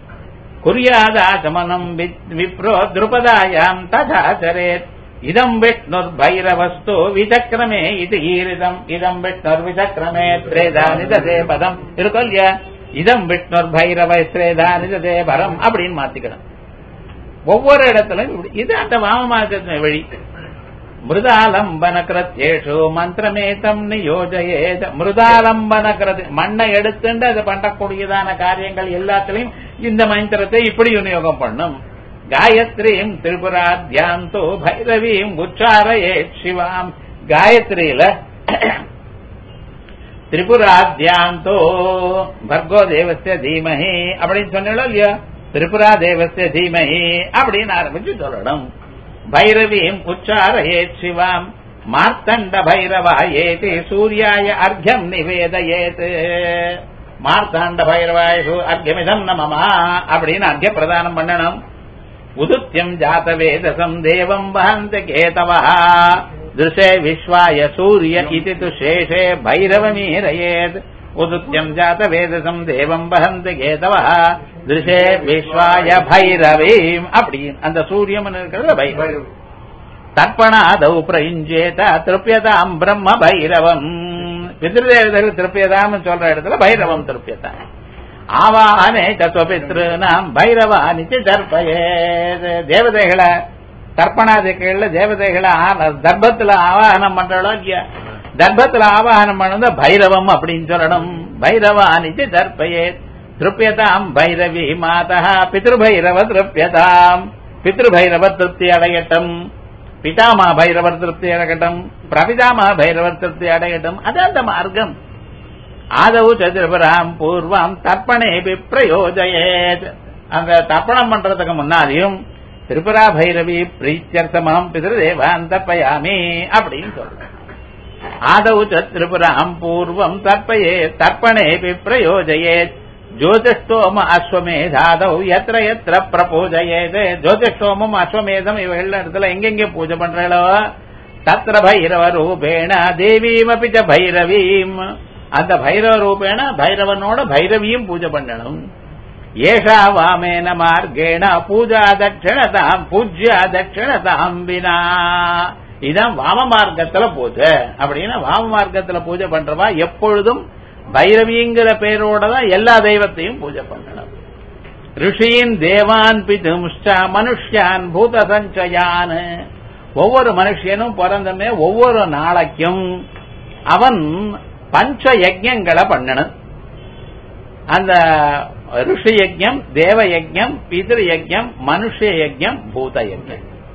குறியாதாசமனம் விப்ரோ திருபதாயாம் ததாச்சரேத் இதம் விஷ்ணுர்பைரவஸ்து விசக்கிரமே இது ஈரிதம் இதம் விஷ்ணுர் விசக்கிரமே திரேதா நிததே பதம் இருக்கும் இல்லையா இதம் விஷ்ணுர் பைரவ ஸ்ரேதா நிததே பரம் அப்படின்னு மாத்திக்கணும் ஒவ்வொரு இடத்துலயும் இப்படி இது அந்த வாமமார்க்கத்தின் வழி மிருதாலம்பன கிருத்தேஷு மந்திரமேதம் நியோஜயேத மிருதாலம்பன கிருத் மண்ணை எடுத்துண்டு அது பண்ணக்கூடியதான காரியங்கள் எல்லாத்திலையும் இந்த மந்திரத்தை இப்படி விநியோகம் பண்ணும் காயத்ரீம் திரிபுராத்யாந்தோ பைரவீம் உச்சாரையே சிவாம் காயத்ரியில திரிபுராத்யாந்தோ பர்கோ தேவஸ்ய தீமஹி அப்படின்னு சொன்னோம் இல்லையா திரிபுரா தேவஸ்ய தீமஹி அப்படின்னு ஆரம்பிச்சு சொல்லணும் பைரவீம் உச்சாரையே சிவாம் மார்த்தண்ட பைரவா ஏதி சூர்யாய அர்க்கம் நிவேதயேத் மார்த்தாண்ட பைரவாயு அர்க்கமிதம் நமமா அப்படின்னு அர்க்க பிரதானம் பண்ணணும் உதுத்தியம் ஜாத வேதசம் தேவம் வஹந்த கேதவா திருஷே விஸ்வாய சூரிய இது து சேஷே பைரவமீரயேத் உதுத்தியம் ஜாத வேதசம் தேவம் வஹந்த கேதவா திருஷே விஸ்வாய பைரவீம் அப்படின்னு அந்த சூரியமன் இருக்கிறது பைரவ தர்ப்பணாதௌ பிரயுஞ்சேத திருப்பியதாம் பிரம்ம பைரவம் பிதிருதேவதர்கள் திருப்பியதாம் சொல்ற இடத்துல பைரவம் திருப்பியதான் ஆவானே தத்துவபித்ருனாம் பைரவானி தர்ப்பயே தேவதைகளை தர்ப்பணாதிக்கள்ல தேவதைகளை தர்ப்பத்துல ஆவாகனம் பண்றோம் இல்லையா தர்ப்பத்துல ஆவாகனம் பண்ணது பைரவம் அப்படின்னு சொல்லணும் பைரவானி தர்ப்பயே திருப்பியதாம் பைரவி மாதா பித்ருபைரவ திருப்பியதாம் பித்ருபைரவ திருப்தி அடையட்டும் பிதாமா பைரவர் திருப்தி அடையட்டும் பிரபிதாமா பைரவர் திருப்தி அடையட்டும் அது அந்த மார்க்கம் ஆதவு சதுரபுராம் பூர்வம் தர்ப்பணே பிரயோஜயேத் அந்த தர்ப்பணம் பண்றதுக்கு முன்னாடியும் திரிபுரா பைரவி பிரீத்தியர்த்தமம் பிதிருதேவான் தர்ப்பயாமி அப்படின்னு சொல்றேன் ஆதவு திரிபுராம் பூர்வம் தர்ப்பயே தர்ப்பணே பிரயோஜயேத் ஜோதிஷ்டோம அஸ்வமேதாதவ் எத்திர எத்திர பிரபூஜயேது ஜோதிஷ்டோமம் அஸ்வமேதம் இவைகள் இடத்துல எங்கெங்க பூஜை பண்றாளோ தத்திர பைரவ ரூபேண தேவீமபி ச பைரவீம் அந்த பைரவ ரூபேண பைரவனோட பைரவியும் பூஜை பண்ணணும் ஏஷா வாமேன மார்கேண பூஜா தட்சிணதாம் பூஜ்யா தட்சிணதாம் வினா இதான் வாம மார்க்கத்துல பூஜை அப்படின்னா வாம மார்க்கத்துல பூஜை பண்றவா எப்பொழுதும் பைரவிங்கிற பேரோட தான் எல்லா தெய்வத்தையும் பூஜை பண்ணணும் ரிஷியின் தேவான் பிதும்ஷா மனுஷ்யான் பூத சஞ்சயான் ஒவ்வொரு மனுஷனும் பிறந்தமே ஒவ்வொரு நாளைக்கும் அவன் பஞ்ச யஜ்யங்களை பண்ணணும் அந்த ரிஷி யஜ்யம் தேவ யஜ்யம் பிதிரு யஜ்யம் மனுஷ யஜ்யம் பூத யஜ்யம்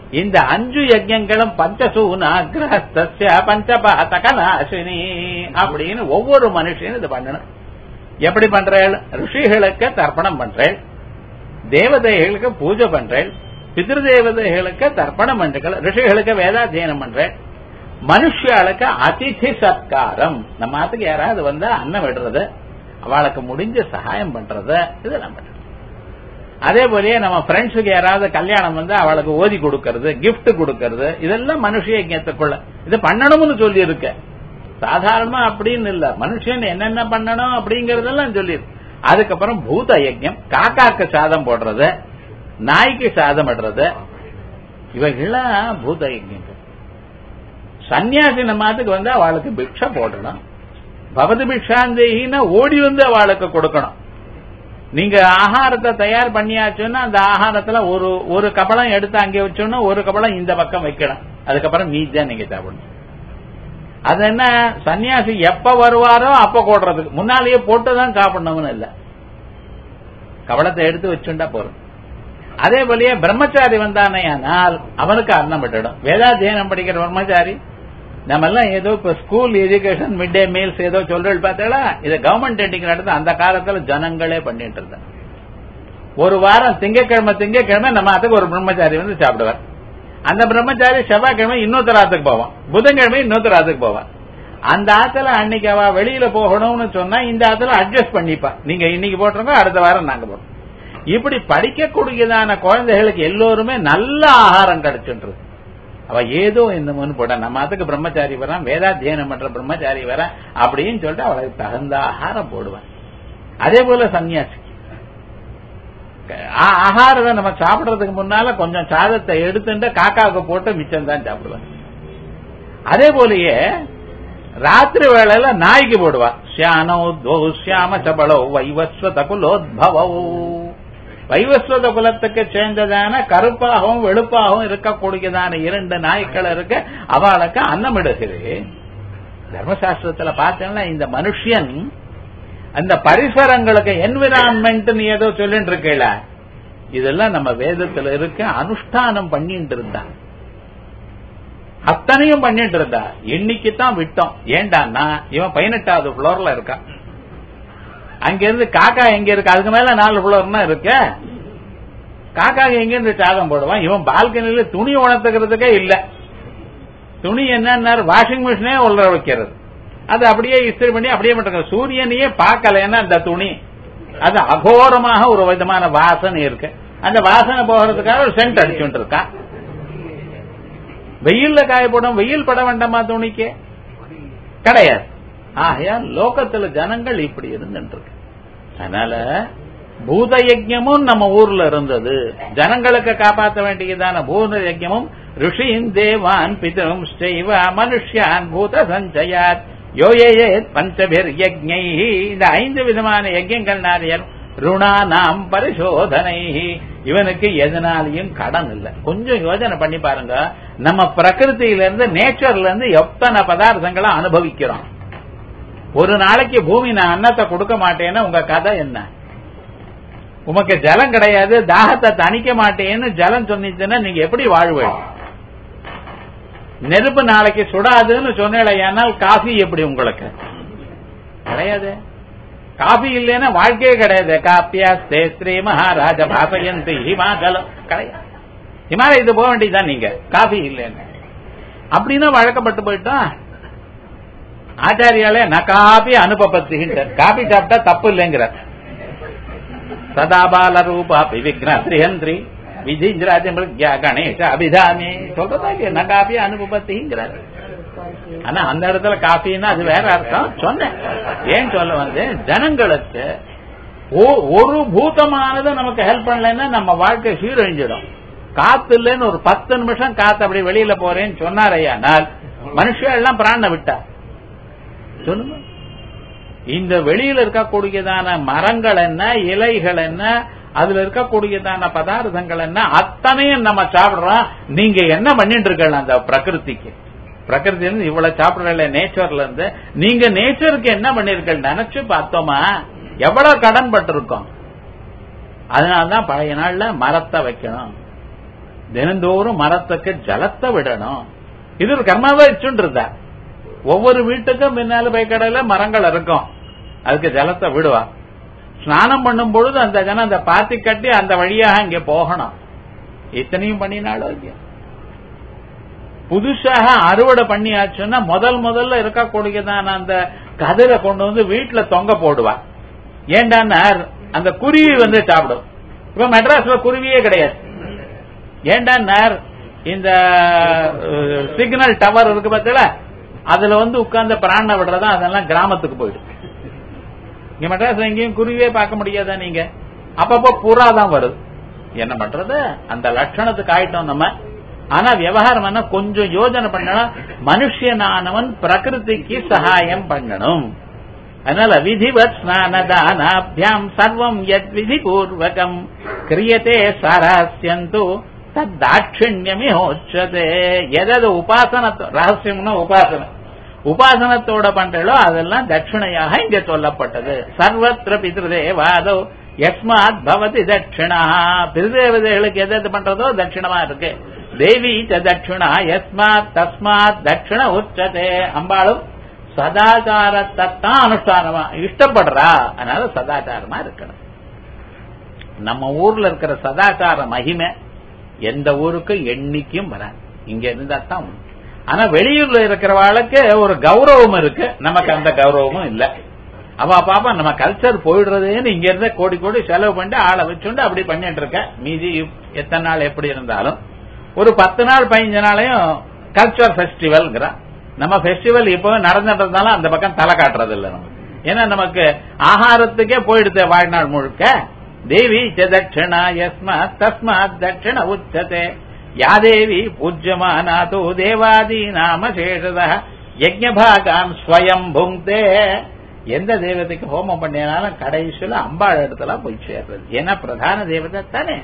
இந்த அஞ்சு யஜ்யங்களும் பஞ்சசூனாகிரஹஸ்தஸ்ய பஞ்சபாதகநாசினி அப்படின்னு ஒவ்வொரு மனுஷனும் இது பண்ணணும் எப்படி பண்றேன் ரிஷிகளுக்கு தர்ப்பணம் பண்றேன் தேவதைகளுக்கு பூஜை பண்றேன் பிதிரு தேவதைகளுக்கு தர்ப்பணம் பண்றேன் ரிஷிகளுக்கு வேதாத்தியனம் பண்றேன் மனுஷாளுக்கு அதிதி சத்காரம் நம்ம ஆத்துக்கு யாராவது வந்தா அன்னம் விடுறது அவளுக்கு முடிஞ்ச சகாயம் பண்றது இதெல்லாம் பண்றது அதே போலயே நம்ம ஃப்ரெண்ட்ஸுக்கு யாராவது கல்யாணம் வந்து அவளுக்கு ஓதி கொடுக்கறது gift கொடுக்கறது இதெல்லாம் மனுஷ யஜ்யத்துக்குள்ள இது பண்ணணும்னு சொல்லி இருக்க சாதாரணமா அப்படின்னு இல்ல மனுஷன் என்னென்ன பண்ணணும் அப்படிங்கறதெல்லாம் சொல்லியிருக்கு அதுக்கப்புறம் பூத யஜ்யம் காக்காக்கு சாதம் போடுறது நாய்க்கு சாதம் இடுறது இவைகள்லாம் பூத யஜ்யங்கள் சன்னியாசி நம்மாத்துக்கு வந்து அவளுக்கு பிக்ஷை போடணும் பவதி பிக்ஷாந்தேகின்னா ஓடி வந்து அவளுக்கு கொடுக்கணும் நீங்க ஆகாரத்தை தயார் பண்ணியாச்சுன்னா அந்த ஆகாரத்துல ஒரு ஒரு கபலம் எடுத்து அங்கே வச்சோன்னா ஒரு கபலம் இந்த பக்கம் வைக்கணும் அதுக்கப்புறம் மீதிதான் நீங்க சாப்பிடணும் அது என்ன சன்னியாசி எப்ப வருவாரோ அப்ப போடுறதுக்கு முன்னாலேயே போட்டுதான் சாப்பிடணும்னு இல்ல கவலத்தை எடுத்து வச்சுண்டா போறோம் அதே போலயே பிரம்மச்சாரி வந்தானேயானால் அவனுக்கு அன்னம் விட்டுடும் வேதாத்தியனம் படிக்கிற பிரம்மச்சாரி நம்ம எல்லாம் ஏதோ இப்ப school education mid day meals ஏதோ சொல்றது பார்த்தாலா இதை கவர்மெண்ட் எண்டிங் நடத்த அந்த காலத்துல ஜனங்களே பண்ணிட்டு இருந்தாங்க ஒரு வாரம் திங்கக்கிழமை திங்கக்கிழமை நம்ம அதுக்கு ஒரு பிரம்மச்சாரி வந்து சாப்பிடுவார் அந்த பிரம்மச்சாரி செவ்வாய்க்கிழமை இன்னொருத்தர் ஆத்துக்கு போவான் புதன்கிழமை இன்னொருத்தர் ஆத்துக்கு போவான் அந்த ஆத்துல அன்னைக்கு அவ வெளியில போகணும்னு சொன்னா இந்த ஆத்துல அட்ஜஸ்ட் பண்ணிப்பா நீங்க இன்னைக்கு போட்டுருங்க அடுத்த வாரம் நாங்க போறோம் இப்படி படிக்கக்கூடியதான குழந்தைகளுக்கு எல்லோருமே நல்ல ஆகாரம் கிடைச்சுன்றது அவ ஏதோ இந்த முன்னு போட நம்ம அதுக்கு பிரம்மச்சாரி வரான் வேதாத்தியனம் பண்ற பிரம்மச்சாரி வரான் அப்படின்னு சொல்லிட்டு அவளுக்கு தகுந்த ஆகாரம் போடுவான் அதே போல சன்னியாசி ஆ- ஆகாரத்தை நம்ம சாப்பிடுறதுக்கு முன்னால கொஞ்சம் சாதத்தை எடுத்துட்டு காக்காவுக்கு போட்டு மிச்சம் தான் சாப்பிடுவேன் அதே போலயே ராத்திரி வேளையில நாய்க்கு போடுவா சியானோ தோ சியாம சபலோ வைவஸ்வத குலோத்பவோ வைவஸ்வத குலத்துக்கு சேர்ந்ததான கருப்பாகவும் வெளுப்பாகவும் இருக்கக்கூடியதான இரண்டு நாய்க்கள் இருக்க அவளுக்கு அன்னமிடுகிறேன் தர்மசாஸ்திரத்துல பார்த்தேன்னா இந்த மனுஷன் அந்த பரிசரங்களுக்கு என்விரான்மெண்ட் நீ ஏதோ சொல்லிட்டு இருக்கல இதெல்லாம் நம்ம வேதத்துல இருக்க அனுஷ்டானம் பண்ணிட்டு இருந்தான் அத்தனையும் பண்ணிட்டு இருந்தா இன்னைக்கு தான் விட்டோம் ஏண்டான்னா இவன் பதினெட்டாவது புளோர்ல இருக்கான் அங்க இருந்து காக்கா எங்க இருக்கு அதுக்கு மேல நாலு புளோர்னா இருக்க காக்கா எங்க இருந்து சாதம் போடுவான் இவன் பால்கனில துணி உணர்த்துக்கிறதுக்கே இல்ல துணி என்ன வாஷிங் மிஷினே உள்ள வைக்கிறது அது அப்படியே இஸ்திரி பண்ணி அப்படியே பண்றாங்க சூரியனையே பார்க்கலன்னா அந்த துணி அது அகோரமாக ஒரு விதமான வாசனை இருக்கு அந்த வாசனை போகிறதுக்காக ஒரு சென்ட் அடிச்சுட்டு இருக்கான் வெயில்ல காய போடும் வெயில் பட வேண்டாமா துணிக்கு கிடையாது ஆகையால் லோகத்துல ஜனங்கள் இப்படி இருந்துட்டு இருக்கு அதனால பூத யஜ்யமும் நம்ம ஊர்ல இருந்தது ஜனங்களுக்கு காப்பாற்ற வேண்டியதான பூத யஜ்யமும் ரிஷியின் தேவான் பிதரும் ஸ்டைவ மனுஷ்யான் பூத சஞ்சயாத் யோயே பஞ்சபிர் யஜ்ஞை இந்த ஐந்து விதமான யஜ்யங்கள் நாரியர் ருணா நாம் பரிசோதனை இவனுக்கு எதனாலையும் கடன் இல்ல கொஞ்சம் யோசனை பண்ணி பாருங்க நம்ம பிரகிருத்தில இருந்து நேச்சர்ல இருந்து எத்தனை பதார்த்தங்களை அனுபவிக்கிறோம் ஒரு நாளைக்கு பூமி நான் அன்னத்தை கொடுக்க மாட்டேன்னா உங்க கதை என்ன உமக்கு ஜலம் கிடையாது தாகத்தை தணிக்க மாட்டேன்னு ஜலம் சொன்னிச்சுன்னா நீங்க எப்படி வாழ்வீங்க நெருப்பு நாளைக்கு சுடாதுன்னு சொன்னேனால் காஃபி எப்படி உங்களுக்கு கிடையாது காஃபி இல்லைன்னா வாழ்க்கையே கிடையாது காப்பியா ஸ்ரீ மகாராஜ பாசயந்தி ஹிமாச்சலம் கிடையாது ஹிமாலயத்து போக வேண்டியதுதான் நீங்க காஃபி இல்லைன்னு அப்படின்னா வழக்கப்பட்டு போயிட்டோம் ஆச்சாரியாலே நான் காபி அனுபபத்துகின்றார் காபி சாப்பிட்டா தப்பு இல்லைங்கிறார் சதாபால ரூபாபி விக்ன ஸ்ரீஹந்திரி விதிந்திராஜம் கணேஷ அபிதாமி சொல்றதா இல்லையா நான் காபி அனுபபத்துங்கிறார் ஆனா அந்த இடத்துல காஃபின்னா அது வேற அர்த்தம் சொன்னேன் ஏன் சொல்ல வந்து ஜனங்களுக்கு ஒ- ஒரு பூதமானது நமக்கு ஹெல்ப் பண்ணலைன்னா நம்ம வாழ்க்கை சீரழிஞ்சிடும் காத்து இல்லைன்னு ஒரு பத்து நிமிஷம் காத்து அப்படி வெளியில போறேன்னு சொன்னாரையானால் மனுஷன் எல்லாம் பிராண விட்டா சொல்லுங்க இந்த வெளியில இருக்கக்கூடியதான மரங்கள் என்ன இலைகள் என்ன அதுல இருக்கக்கூடியதான பதார்த்தங்கள் என்ன அத்தனையும் நம்ம சாப்பிடுறோம் நீங்க என்ன பண்ணிட்டு இருக்கல அந்த பிரகிருதிக்கு பிரகிருதி இருந்து இவ்வளவு சாப்பிடல நேச்சர்ல இருந்து நீங்க நேச்சருக்கு என்ன பண்ணிருக்க நினைச்சு பார்த்தோமா எவ்வளவு கடன் பட்டிருக்கோம் அதனாலதான் பழைய நாள்ல மரத்தை வைக்கணும் தினந்தோறும் மரத்துக்கு ஜலத்தை விடணும் இது ஒரு கர்மாவா வச்சுருந்தா ஒவ்வொரு வீட்டுக்கும் பின்னால போய் கடையில மரங்கள் இருக்கும் அதுக்கு ஜலத்தை விடுவா ஸ்நானம் பண்ணும் பொழுது அந்த ஜனம் அந்த பாத்தி கட்டி அந்த வழியாக இங்க போகணும் இத்தனையும் பண்ணினாலும் இல்லையா புதுசாக அறுவடை பண்ணியாச்சுன்னா முதல் முதல்ல இருக்கக்கூடியதான அந்த கதிரை கொண்டு வந்து வீட்டுல தொங்க போடுவா ஏண்டான்னா அந்த குருவி வந்து சாப்பிடும் இப்ப மெட்ராஸ்ல குருவியே கிடையாது ஏண்டான்னா இந்த சிக்னல் டவர் இருக்கு பார்த்தல அதுல வந்து உட்கார்ந்து பிராண விடுறதா அதெல்லாம் கிராமத்துக்கு போயிடும் இங்க மெட்ராஸ்ல எங்கேயும் குருவியே பார்க்க முடியாதா நீங்க அப்பப்போ புறா தான் வருது என்ன பண்றது அந்த லட்சணத்துக்கு ஆயிட்டோம் நம்ம ஆனா விவகாரம் என்ன கொஞ்சம் யோஜனை பண்ணணும் மனுஷனானவன் பிரகிருதிக்கு சகாயம் பண்ணணும் அதனால விதிவத் ஸ்நானதானாபியாம் சர்வம் யத் விதி பூர்வகம் கிரியத்தே சாராஸ்யந்து தத் தாட்சிண்யமே ஹோச்சதே எதாவது உபாசன ரகசியம்னா உபாசனை உபாசனத்தோட பண்றோ அதெல்லாம் தட்சிணையாக இங்க சொல்லப்பட்டது சர்வத்திர பிதிருதேவாதோ எஸ்மாத் பவதி தட்சிணா பிரிதேவதைகளுக்கு எது எது பண்றதோ தட்சிணமா இருக்கு தேவி ச தட்சிணா எஸ்மாத் தஸ்மாத் தட்சிண உச்சதே அம்பாளும் சதாச்சாரத்தைத்தான் அனுஷ்டானமா இஷ்டப்படுறா அதனால சதாச்சாரமா இருக்கணும் நம்ம ஊர்ல இருக்கிற சதாச்சார மகிமை எந்த ஊருக்கும் எண்ணிக்கையும் வராது இங்க இருந்தா தான் உண்டு. ஆனா வெளியூர்ல இருக்கிறவாளுக்கு ஒரு கௌரவம் இருக்கு நமக்கு அந்த கௌரவமும் இல்ல அவ பாப்பா நம்ம கல்ச்சர் போயிடுறதுன்னு இங்க இருந்த கோடி கோடி செலவு பண்ணிட்டு ஆளை வச்சுண்டு அப்படி பண்ணிட்டு இருக்க மீதி எத்தனை நாள் எப்படி இருந்தாலும் ஒரு பத்து நாள் பதினஞ்சு நாளையும் கல்ச்சர் ஃபெஸ்டிவல்ங்கிறான் நம்ம ஃபெஸ்டிவல் இப்போ நடந்துட்டு அந்த பக்கம் தலை காட்டுறது இல்ல நம்ம ஏன்னா நமக்கு ஆகாரத்துக்கே போயிடுது வாழ்நாள் முழுக்க தேவி ச தட்சிணா யஸ்மாத் தஸ்மாத் தட்சிண உச்சதே யாதேவி பூஜ்யமானாதோ தேவாதி நாம சேஷத யஜ்ஞபாகான் ஸ்வயம் புங்தே எந்த தெய்வத்துக்கு ஹோமம் பண்ணினாலும் கடைசியில அம்பாள் இடத்துல போய் சேர்றது ஏன்னா பிரதான தேவதை தானே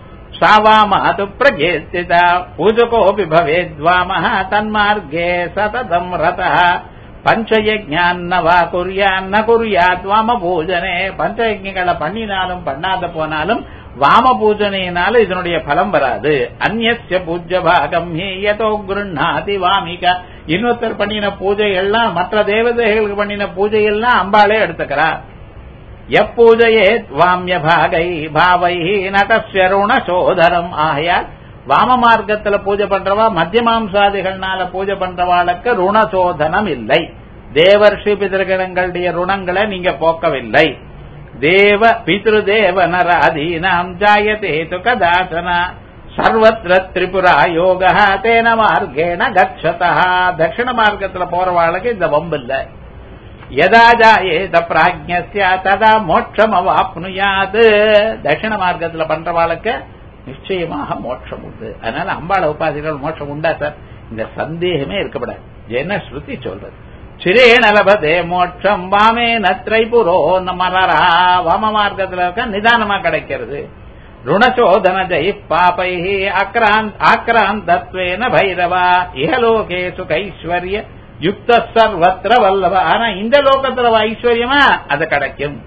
சாவாமாது பிரகேஸ்திதா பூஜகோபி பவேத்வாமः தன்மார்கே சததம் ரதः பஞ்சயஜான்ன வா குரியான் ந குரியாத் வாம பூஜனே பஞ்சயஜங்களை பண்ணினாலும் பண்ணாத போனாலும் வாம பூஜனையினால இதனுடைய பலம் வராது அந்நிய பூஜ்ய பாகம் ஹேயதோ குருநாதி வாமிக இன்னொருத்தர் பண்ணின பூஜைகள்லாம் மற்ற தேவதைகளுக்கு பண்ணின பூஜையெல்லாம் அம்பாளே எடுத்துக்கிறார் எப்பூஜையே வாமிய பாகை பாவை நதஸ்ய ருணசோதரம் ஆகையால் வாம மார்க்கத்துல பூஜை பண்றவா மத்திய மாம்சாதிகள்னால பூஜை பண்றவாளுக்கு ருணசோதனம் இல்லை தேவர்ஷி பிதர்கணங்களுடைய ருணங்களை நீங்க போக்கவில்லை தேவ பித்ருதேவ நராதீனாம் ஜாயதே து கதாசன சர்வத்திர திரிபுரா யோக தேன மார்க்கேண கச்சதா தட்சிண மார்க்கத்துல போறவாளுக்கு இந்த வம்பு இல்லை யதா ஜாயேத பிராஜ்யஸ்ய ததா மோட்சம் அவாப்னுயாது தட்சிண மார்க்கத்துல பண்றவாளுக்கு நிச்சயமாக மோட்சம் உண்டு அதனால அம்பாள உபாதிகள் மோட்சம் உண்டா சார் இந்த சந்தேகமே இருக்கப்படாது என்ன ஸ்ருதி சொல்றது சிரேண லபதே மோட்சம் வாமே நத்ரைபுரோ மரரா வாம மார்க்கத்துல இருக்க நிதானமா கிடைக்கிறது ருணச்சோதன ஜெய் பாபை அக்ராந்த் ஆக்ராந்தத்வேன பைரவா இஹலோகே சுகைஸ்வர்ய யுக்த சர்வத்திர வல்லவ ஆனா இந்த லோகத்துல ஐஸ்வர்யமா அது கிடைக்கும்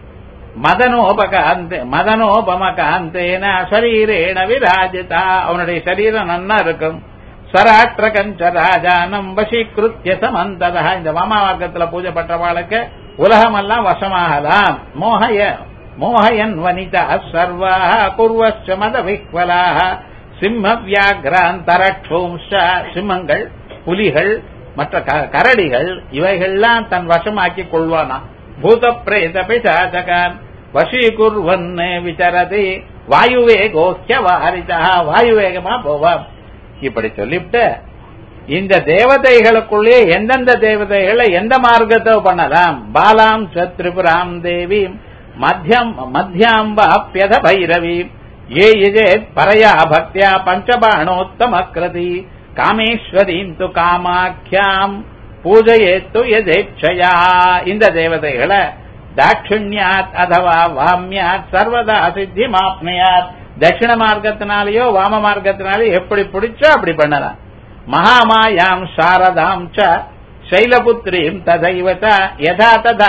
மதனோபகாந்தே மதனோபமகாந்தேன சரீரேண விராஜிதா அவனுடைய சரீரம் நன்னா இருக்கும் சராட்ர கஞ்ச ராஜானம் வசீகிருத்திய சமந்ததா இந்த வாமாவாக்கத்துல பூஜை பண்றவாளுக்கு உலகமெல்லாம் வசமாகலாம் மோகய மோகயன் வனிதா சர்வாக குர்வச்ச மத விஹ்வலாக சிம்ம வியாகிராந்தரட்சோம்ஷ சிம்மங்கள் புலிகள் மற்ற க- கரடிகள் இவைகள்லாம் தன் வசமாக்கி கொள்வானா பூத பிரேத பிசாசகான் வசீகுர்வன் விசரதி வாயுவே கோக்கிய வாரிதா வாயுவேகமா போவான் இப்படி சொல்லிவிட்டு இந்த தேவதைகளுக்குள்ளே எந்தெந்த தேவதைகளை எந்த மார்க்கத்தை பண்ணலாம் பாலாம் ச திரிபுராம் தேவீம் மத்தியம் மத்தியாம்பாப்பியத பைரவீம் ஏ யஜேத் பரயா பக்தியா பஞ்சபாணோத்தம கிருதி காமேஸ்வரீம் து காமாக்கியாம் பூஜையேத்து எதேட்சயா இந்த தேவதைகளை தாட்சிண்யாத் அதவா வாமியாத் சர்வதா சித்தி மாப்னியாத் தட்சிண மார்க்கத்தினாலேயோ வாம மார்க்கத்தினாலேயோ எப்படி பிடிச்சோ அப்படி பண்ணலாம் மகாமாயாம் சாரதாம் ச சைலபுத்ரீம் ததைவ ச யதா ததா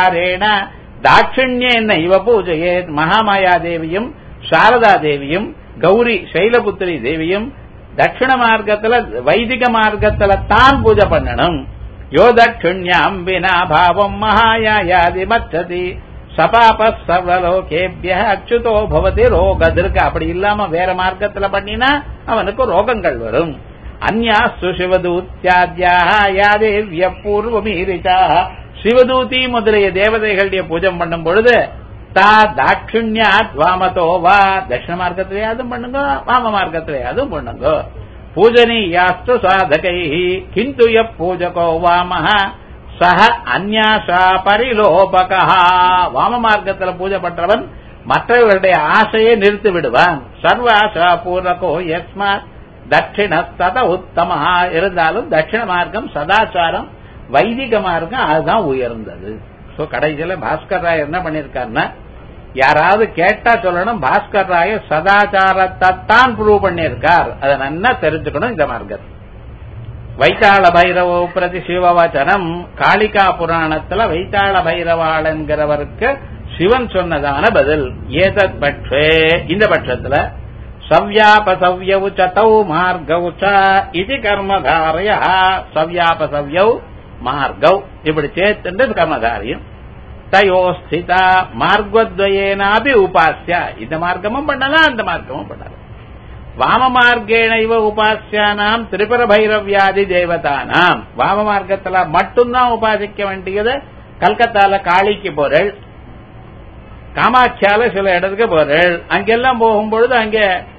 பிரகாரேண தாட்சிண்யேன இவ பூஜையேத் மகாமாயா தேவியும் சாரதா தேவியும் கௌரி சைலபுத்திரி தேவியும் தட்சிண மார்க்கத்துல வைதிக மார்க்கத்துல தான் பூஜை பண்ணணும் யோ தட்சிண்யாம் வினா பாவம் மகாயாதி மச்சதி சபாப சர்வலோகேபிய அச்சுதோ பவதி ரோகதிர்க அப்படி இல்லாம வேற மார்க்கத்துல பண்ணினா அவனுக்கு ரோகங்கள் வரும் அந்யாஸ்து சிவதூத்தியாத்யா யாதேவிய பூர்வமீரிச்சா சிவதூதி முதலிய தேவதைகளுடைய பூஜை பண்ணும் பொழுது தா தாட்சிண்யாத் வாமதோ வா தட்சிண மார்க்கத்திலேயாதும் பண்ணுங்க வாம மார்க்கத்திலேயாதும் பண்ணுங்க பூஜனீயாஸ்து சாதகை கிந்து ய பூஜகோ வாமஹ சஹ அந்யாசா பரிலோபகா வாம மார்க்கத்தில் பூஜை பண்றவன் மற்றவர்களுடைய ஆசையை நிறுத்தி விடுவான் சர்வாசா பூர்வகோ யஸ்மாத் தட்சிண சத உத்தமா இருந்தாலும் தட்சிண மார்க்கம் சதாச்சாரம் வைதிக மார்க்கம் அதுதான் உயர்ந்தது சோ கடைசியில பாஸ்கர் ராய் என்ன பண்ணிருக்காருன்னா யாராவது கேட்டா சொல்லணும் பாஸ்கர் ராய சதாச்சாரத்தை தான் ப்ரூவ் பண்ணியிருக்கார் அதை நல்லா தெரிஞ்சுக்கணும் இந்த மார்க்கத்தை வைத்தாள பைரவோ பிரதி சிவவச்சனம் காளிகா புராணத்துல வைத்தாள பைரவாள் என்கிறவருக்கு சிவன் சொன்னதான பதில் ஏதத் பட்சே இந்த பட்சத்துல சவ்யாபசவ்யவு சதௌ மார்கௌ ச இது கர்மதாரய சவ்யாபசவ்யௌ மார்கௌ இப்படி சேர்த்துட்டு கர்மதாரியம் தயோஸ்திதா மார்கத்வயேனாபி உபாசியா இந்த மார்க்கமும் பண்ணலாம் அந்த மார்க்கமும் பண்ணலாம் வாம மார்க்கேண இவ உபாசியானாம் திரிபுர பைரவியாதி தேவதானாம் வாம மார்க்கத்துல மட்டும்தான் உபாசிக்க வேண்டியது கல்கத்தால காளிக்கு போறள் காமாட்சியால சில இடத்துக்கு போறள் அங்கெல்லாம் போகும்பொழுது அங்க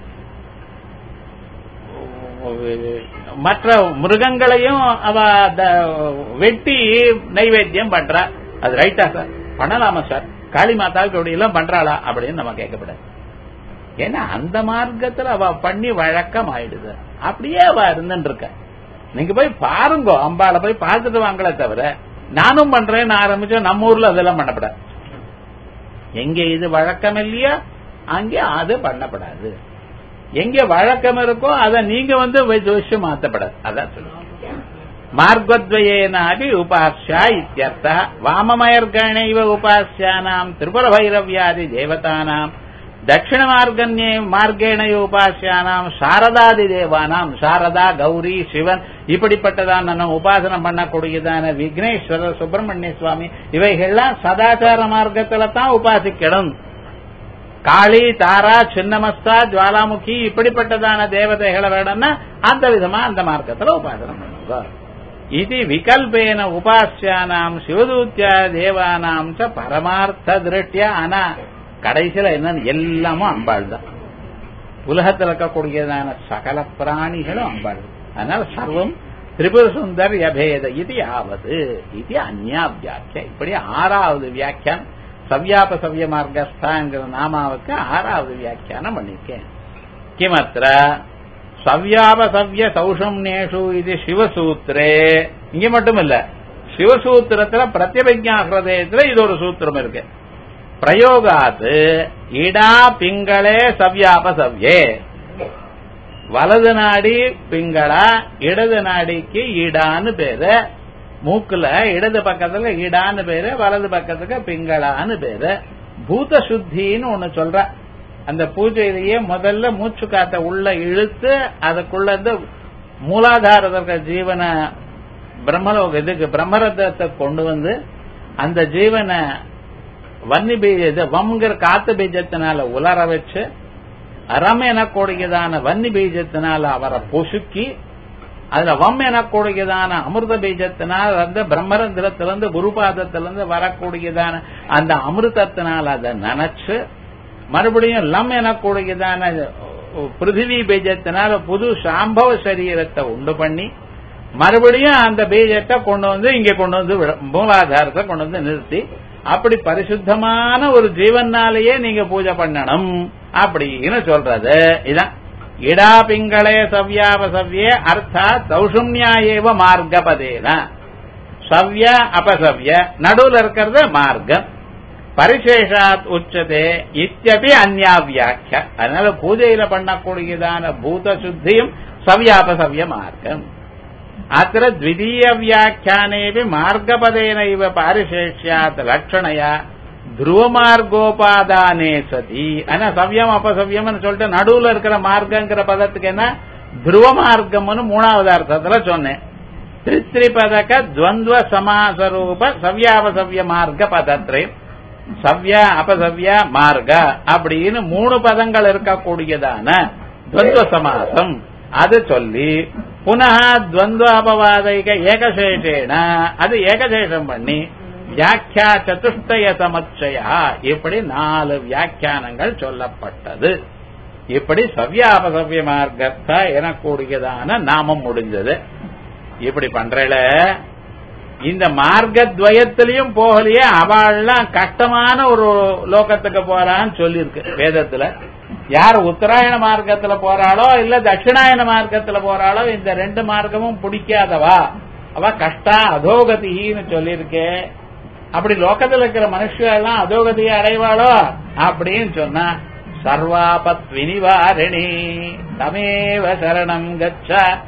மற்ற மிருகங்களையும் அவ வெட்டி நைவேத்தியம் பண்றா அது ரைட்டா சார் பண்ணலாமா சார் காளி மாதாவுக்கு இப்படி எல்லாம் பண்றாளா அப்படின்னு நம்ம கேட்கப்படாது ஏன்னா அந்த மார்க்கத்துல அவ பண்ணி வழக்கம் ஆயிடுது அப்படியே அவ இருந்துட்டு இருக்க நீங்க போய் பாருங்க அம்பால போய் பார்த்துட்டு வாங்களே தவிர நானும் பண்றேன்னு ஆரம்பிச்சோம் நம்ம ஊர்ல அதெல்லாம் பண்ணப்படாது எங்க இது வழக்கம் இல்லையா அங்கே அது பண்ணப்படாது எங்க வழக்கம் இருக்கோ அதை நீங்க வந்து விஷயம் மாத்தப்படாது அதான் சொல்லுங்க மார்கத்வயேனாபி உபாஸ்யா இத்தியர்த்த வாமமயர்கணைவ உபாஸ்யானாம் திரிபுர பைரவியாதி தேவதானாம் தட்சிண மார்கன்யே மார்க்கேண உபாசியானாம் சாரதாதி தேவானாம் சாரதா கௌரி சிவன் இப்படிப்பட்டதான நம்ம உபாசனம் பண்ணக்கூடியதான விக்னேஸ்வரர் சுப்பிரமணிய சுவாமி இவைகள்லாம் சதாச்சார மார்க்கத்துல தான் உபாசிக்கணும் காளி தாரா சின்னமஸ்தா ஜுவாலாமுகி இப்படிப்பட்டதான தேவதைகளை வேணும்னா அந்த விதமா அந்த மார்க்கத்துல உபாசனம் பண்ணுங்க இது விகல்பேன உபாசியானாம் சிவதூத்தியா தேவானாம் ச பரமார்த்த திருஷ்டியா ஆனா கடைசியில என்னன்னு எல்லாமும் அம்பாள் தான் உலகத்தில் இருக்கக்கூடியதான சகல பிராணிகளும் அம்பாள் அதனால சர்வம் திரிபுர சுந்தர் யபேத இது ஆவது இது அந்யா வியாக்கியா இப்படி ஆறாவது வியாக்கியானம் சவ்யாப சவ்ய மார்க்கஸ்தாங்கிற நாமாவுக்கு ஆறாவது வியாக்கியானம் பண்ணிருக்கேன் கிமத்திர சவ்யாபசவ்ய சௌஷம்னேஷு இது சிவசூத்திரே இங்க மட்டும் இல்ல சிவசூத்திரத்துல பிரத்யபிஜா ஹிருதயத்துல இது ஒரு சூத்திரம் இருக்கு பிரயோகாத்து இடா பிங்களே சவ்யாபசவ்யே வலது நாடி பிங்களா இடது நாடிக்கு ஈடான்னு பேரு மூக்குல இடது பக்கத்துல ஈடான்னு பேரு வலது பக்கத்துக்கு பிங்களான்னு பேரு பூத சுத்தின்னு ஒண்ணு சொல்ற அந்த பூஜையிலேயே முதல்ல மூச்சு காத்த உள்ள இழுத்து அதுக்குள்ள இருந்து மூலாதாரத்திற்கு ஜீவனை பிரம்மலோக இதுக்கு பிரம்மரதத்தை கொண்டு வந்து அந்த ஜீவனை வன்னி பீஜ இது வம்ங்கிற காத்து பீஜத்தினால உலர வச்சு அறம் எனக்கூடியதான வன்னி பீஜத்தினால அவரை பொசுக்கி அதுல வம் எனக்கூடியதான அமிர்த பீஜத்தினால் அந்த பிரம்மரந்திரத்திலிருந்து குருபாதத்திலிருந்து வரக்கூடியதான அந்த அமிர்தத்தினால் அதை நினைச்சு மறுபடியும் லம் எனக்கூடியதான பிருத்திவி பீஜத்தினால புது சாம்பவ சரீரத்தை உண்டு பண்ணி மறுபடியும் அந்த பீஜத்தை கொண்டு வந்து இங்க கொண்டு வந்து மூலாதாரத்தை கொண்டு வந்து நிறுத்தி அப்படி பரிசுத்தமான ஒரு ஜீவனாலேயே நீங்க பூஜை பண்ணணும் அப்படின்னு சொல்றது இதான் இடா பிங்களே சவ்யாபசவ்யே அர்த்தா சௌஷும்யாயேவ மார்க்கபதேன சவ்ய அபசவ்ய நடுவில் இருக்கிறது மார்க்கம் பரிசேஷாத் உச்சதே இத்தியபி அந்யா வியாக்கிய அதனால பூஜையில பண்ணக்கூடியதான பூத சுத்தியும் சவ்யாபசவ்ய மார்க்கம் அத்த த்விதீய வியாக்கியானேபி மார்க்கபதேன இவ பாரிசேஷ்யாத் லட்சணையா துருவமார்கோபாதானே சதி ஆனா சவ்யம் அபசவ்யம்னு சொல்லிட்டு நடுவுல இருக்கிற மார்க்கங்கிற பதத்துக்கு என்ன துருவ மார்க்கம்னு மூணாவது அர்த்தத்துல சொன்னேன் திரிபதக துவந்துவ சமாசரூப சவ்யாபசவ்ய மார்க்க பதத்ரே சவ்ய அபசவ்ய மார்க அப்படின்னு மூணு பதங்கள் இருக்கக்கூடியதான துவந்துவ சமாசம் அது சொல்லி புனः துவந்துவ அபவாதைக ஏகசேஷேன அது ஏகசேஷம் பண்ணி வியாக்கியா சதுஷ்டய சமச்சயா இப்படி நாலு வியாக்கியானங்கள் சொல்லப்பட்டது இப்படி சவ்யாபசவ்ய மார்க்கத்தா எனக்கூடியதான நாமம் முடிஞ்சது இப்படி பண்றல இந்த மார்க்கத்வயத்திலையும் போகலையே அவள்லாம் கஷ்டமான ஒரு லோகத்துக்கு போறான்னு சொல்லியிருக்கு வேதத்துல யார் உத்தராயண மார்க்கத்துல போறாளோ இல்ல தட்சிணாயன மார்க்கத்துல போறாளோ இந்த ரெண்டு மார்க்கமும் பிடிக்காதவா அவ கஷ்டா அதோகதின்னு சொல்லியிருக்கே அப்படி லோகத்துல இருக்கிற மனுஷெல்லாம் அதோகதியை அடைவாளோ அப்படின்னு சொன்னா சர்வாபத் வினிவாரிணி தமேவ சரணம் கச்ச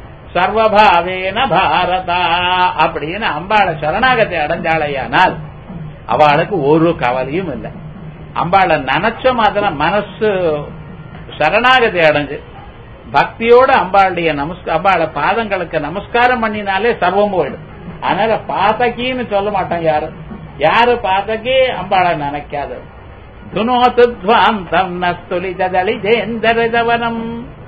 சர்வபாவேன பாரதா அப்படின்னு அம்பாளை சரணாகத்தை அடைஞ்சாளையானால் அவளுக்கு ஒரு கவலையும் இல்லை அம்பாளை நினைச்ச மாதிரி மனசு சரணாகதி அடைஞ்சு பக்தியோட அம்பாளுடைய நமஸ்க அம்பாளை பாதங்களுக்கு நமஸ்காரம் பண்ணினாலே சர்வம் போயிடும் அதனால பாத்தகின்னு சொல்ல மாட்டோம் யாரு யாரு பாத்தகி அம்பாளை நினைக்காது துனோத்துத்வாந்தம் நஸ்துலிதலிதேந்தரதவனம்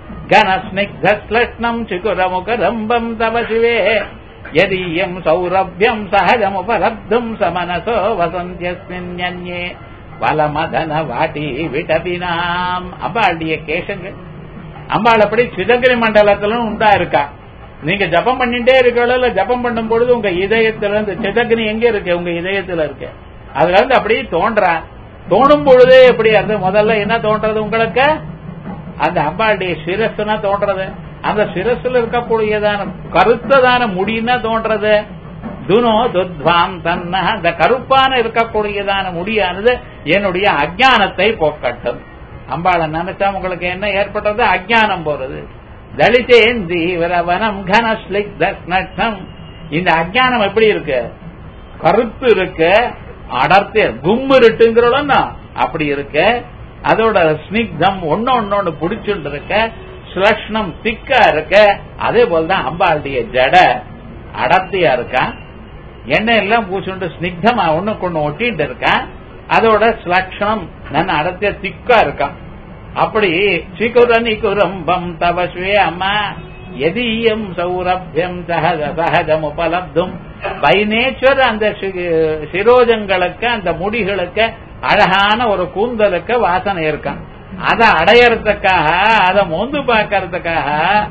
घनस्निग्धश्लष्णम् चिकुरमुकदम्बम् तव शिवे यदीयम् सौरभ्यम् सहजमुपलब्धुम् समनसो वसन्त्यस्मिन्यन्ये வலமதன வாட்டி விட்டபினாம் அம்பாளுடைய கேசங்கள் அம்பாள் அப்படி சிதங்கிரி மண்டலத்திலும் உண்டா இருக்கா நீங்க ஜபம் பண்ணிட்டே இருக்கல ஜபம் பண்ணும் பொழுது உங்க இதயத்துல இருந்து சிதகினி எங்க இருக்கு உங்க இதயத்துல இருக்கு அதுல இருந்து அப்படியே தோன்றா தோணும் பொழுதே எப்படி அது முதல்ல என்ன தோன்றது உங்களுக்கு அந்த அம்பாளுடைய சிரஸ்னா தோன்றது அந்த சிரஸ்ல இருக்கக்கூடியதான கருத்ததான முடின்னா தோன்றது துனோ துத்வாம் தன்ன அந்த கருப்பான இருக்கக்கூடியதான முடியானது என்னுடைய அஜானத்தை போக்கட்டும் அம்பாளை நினைச்சா உங்களுக்கு என்ன ஏற்பட்டது அஜானம் போறது தலிதேந்தி விரவனம் கனஸ்லிக்தம் இந்த அஜானம் எப்படி இருக்கு கருத்து இருக்கு அடர்த்தி கும்மிருட்டுங்கிறோம் அப்படி இருக்கு அதோட ஸ்னிக்தம் ஒன்னு ஒன்னொன்னு பிடிச்சுட்டு இருக்க ஸ்லஷ்ணம் திக்கா இருக்க அதே போலதான் அம்பாளுடைய ஜட அடர்த்தியா இருக்கான் எண்ணெய் எல்லாம் பூச்சுண்டு ஸ்னிக்தமா ஒண்ணுக்கு ஒண்ணு ஒட்டிட்டு இருக்கான் அதோட ஸ்லக்ஷணம் நல்ல அடர்த்தியா திக்கா இருக்கான் அப்படி சிகுர நிகுரம்பம் தவஸ்வே அம்மா எதீயம் சௌரபியம் சகஜ சகஜம் உபலப்தும் பை நேச்சர் அந்த சிரோஜங்களுக்கு அந்த முடிகளுக்கு அழகான ஒரு கூந்தலுக்கு வாசனை இருக்கான் அதை அடையறதுக்காக அதை மோந்து பார்க்கறதுக்காக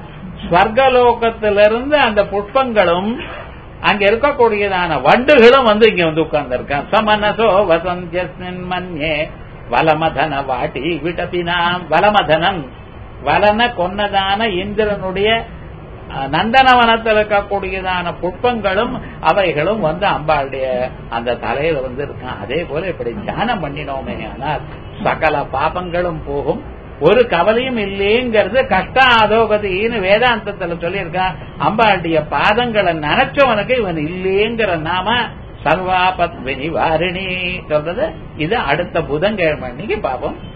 ஸ்வர்கலோகத்திலிருந்து அந்த புஷ்பங்களும் அங்க இருக்கக்கூடியதான வண்டுகளும் வந்து இங்க வந்து உட்கார்ந்து இருக்கான் சமனசோ வசந்தியஸ்மின் மன்யே வலமதன வாட்டி விட்டபினாம் வலமதனன் வலன கொன்னதான இந்திரனுடைய நந்தனவனத்தில் இருக்கக்கூடியதான புஷ்பங்களும் அவைகளும் வந்து அம்பாளுடைய அந்த தலையில வந்து இருக்கான் அதே போல இப்படி தியானம் பண்ணினோமே ஆனால் சகல பாபங்களும் போகும் ஒரு கவலையும் இல்லைங்கிறது கஷ்ட அதோகதின்னு வேதாந்தத்துல சொல்லியிருக்கான் அம்பாளுடைய பாதங்களை நினைச்சவனுக்கு இவன் இல்லைங்கிற நாம சர்வாபத் நிவாரிணி சொல்றது இது அடுத்த புதன்கிழமை அன்னைக்கு பாப்போம்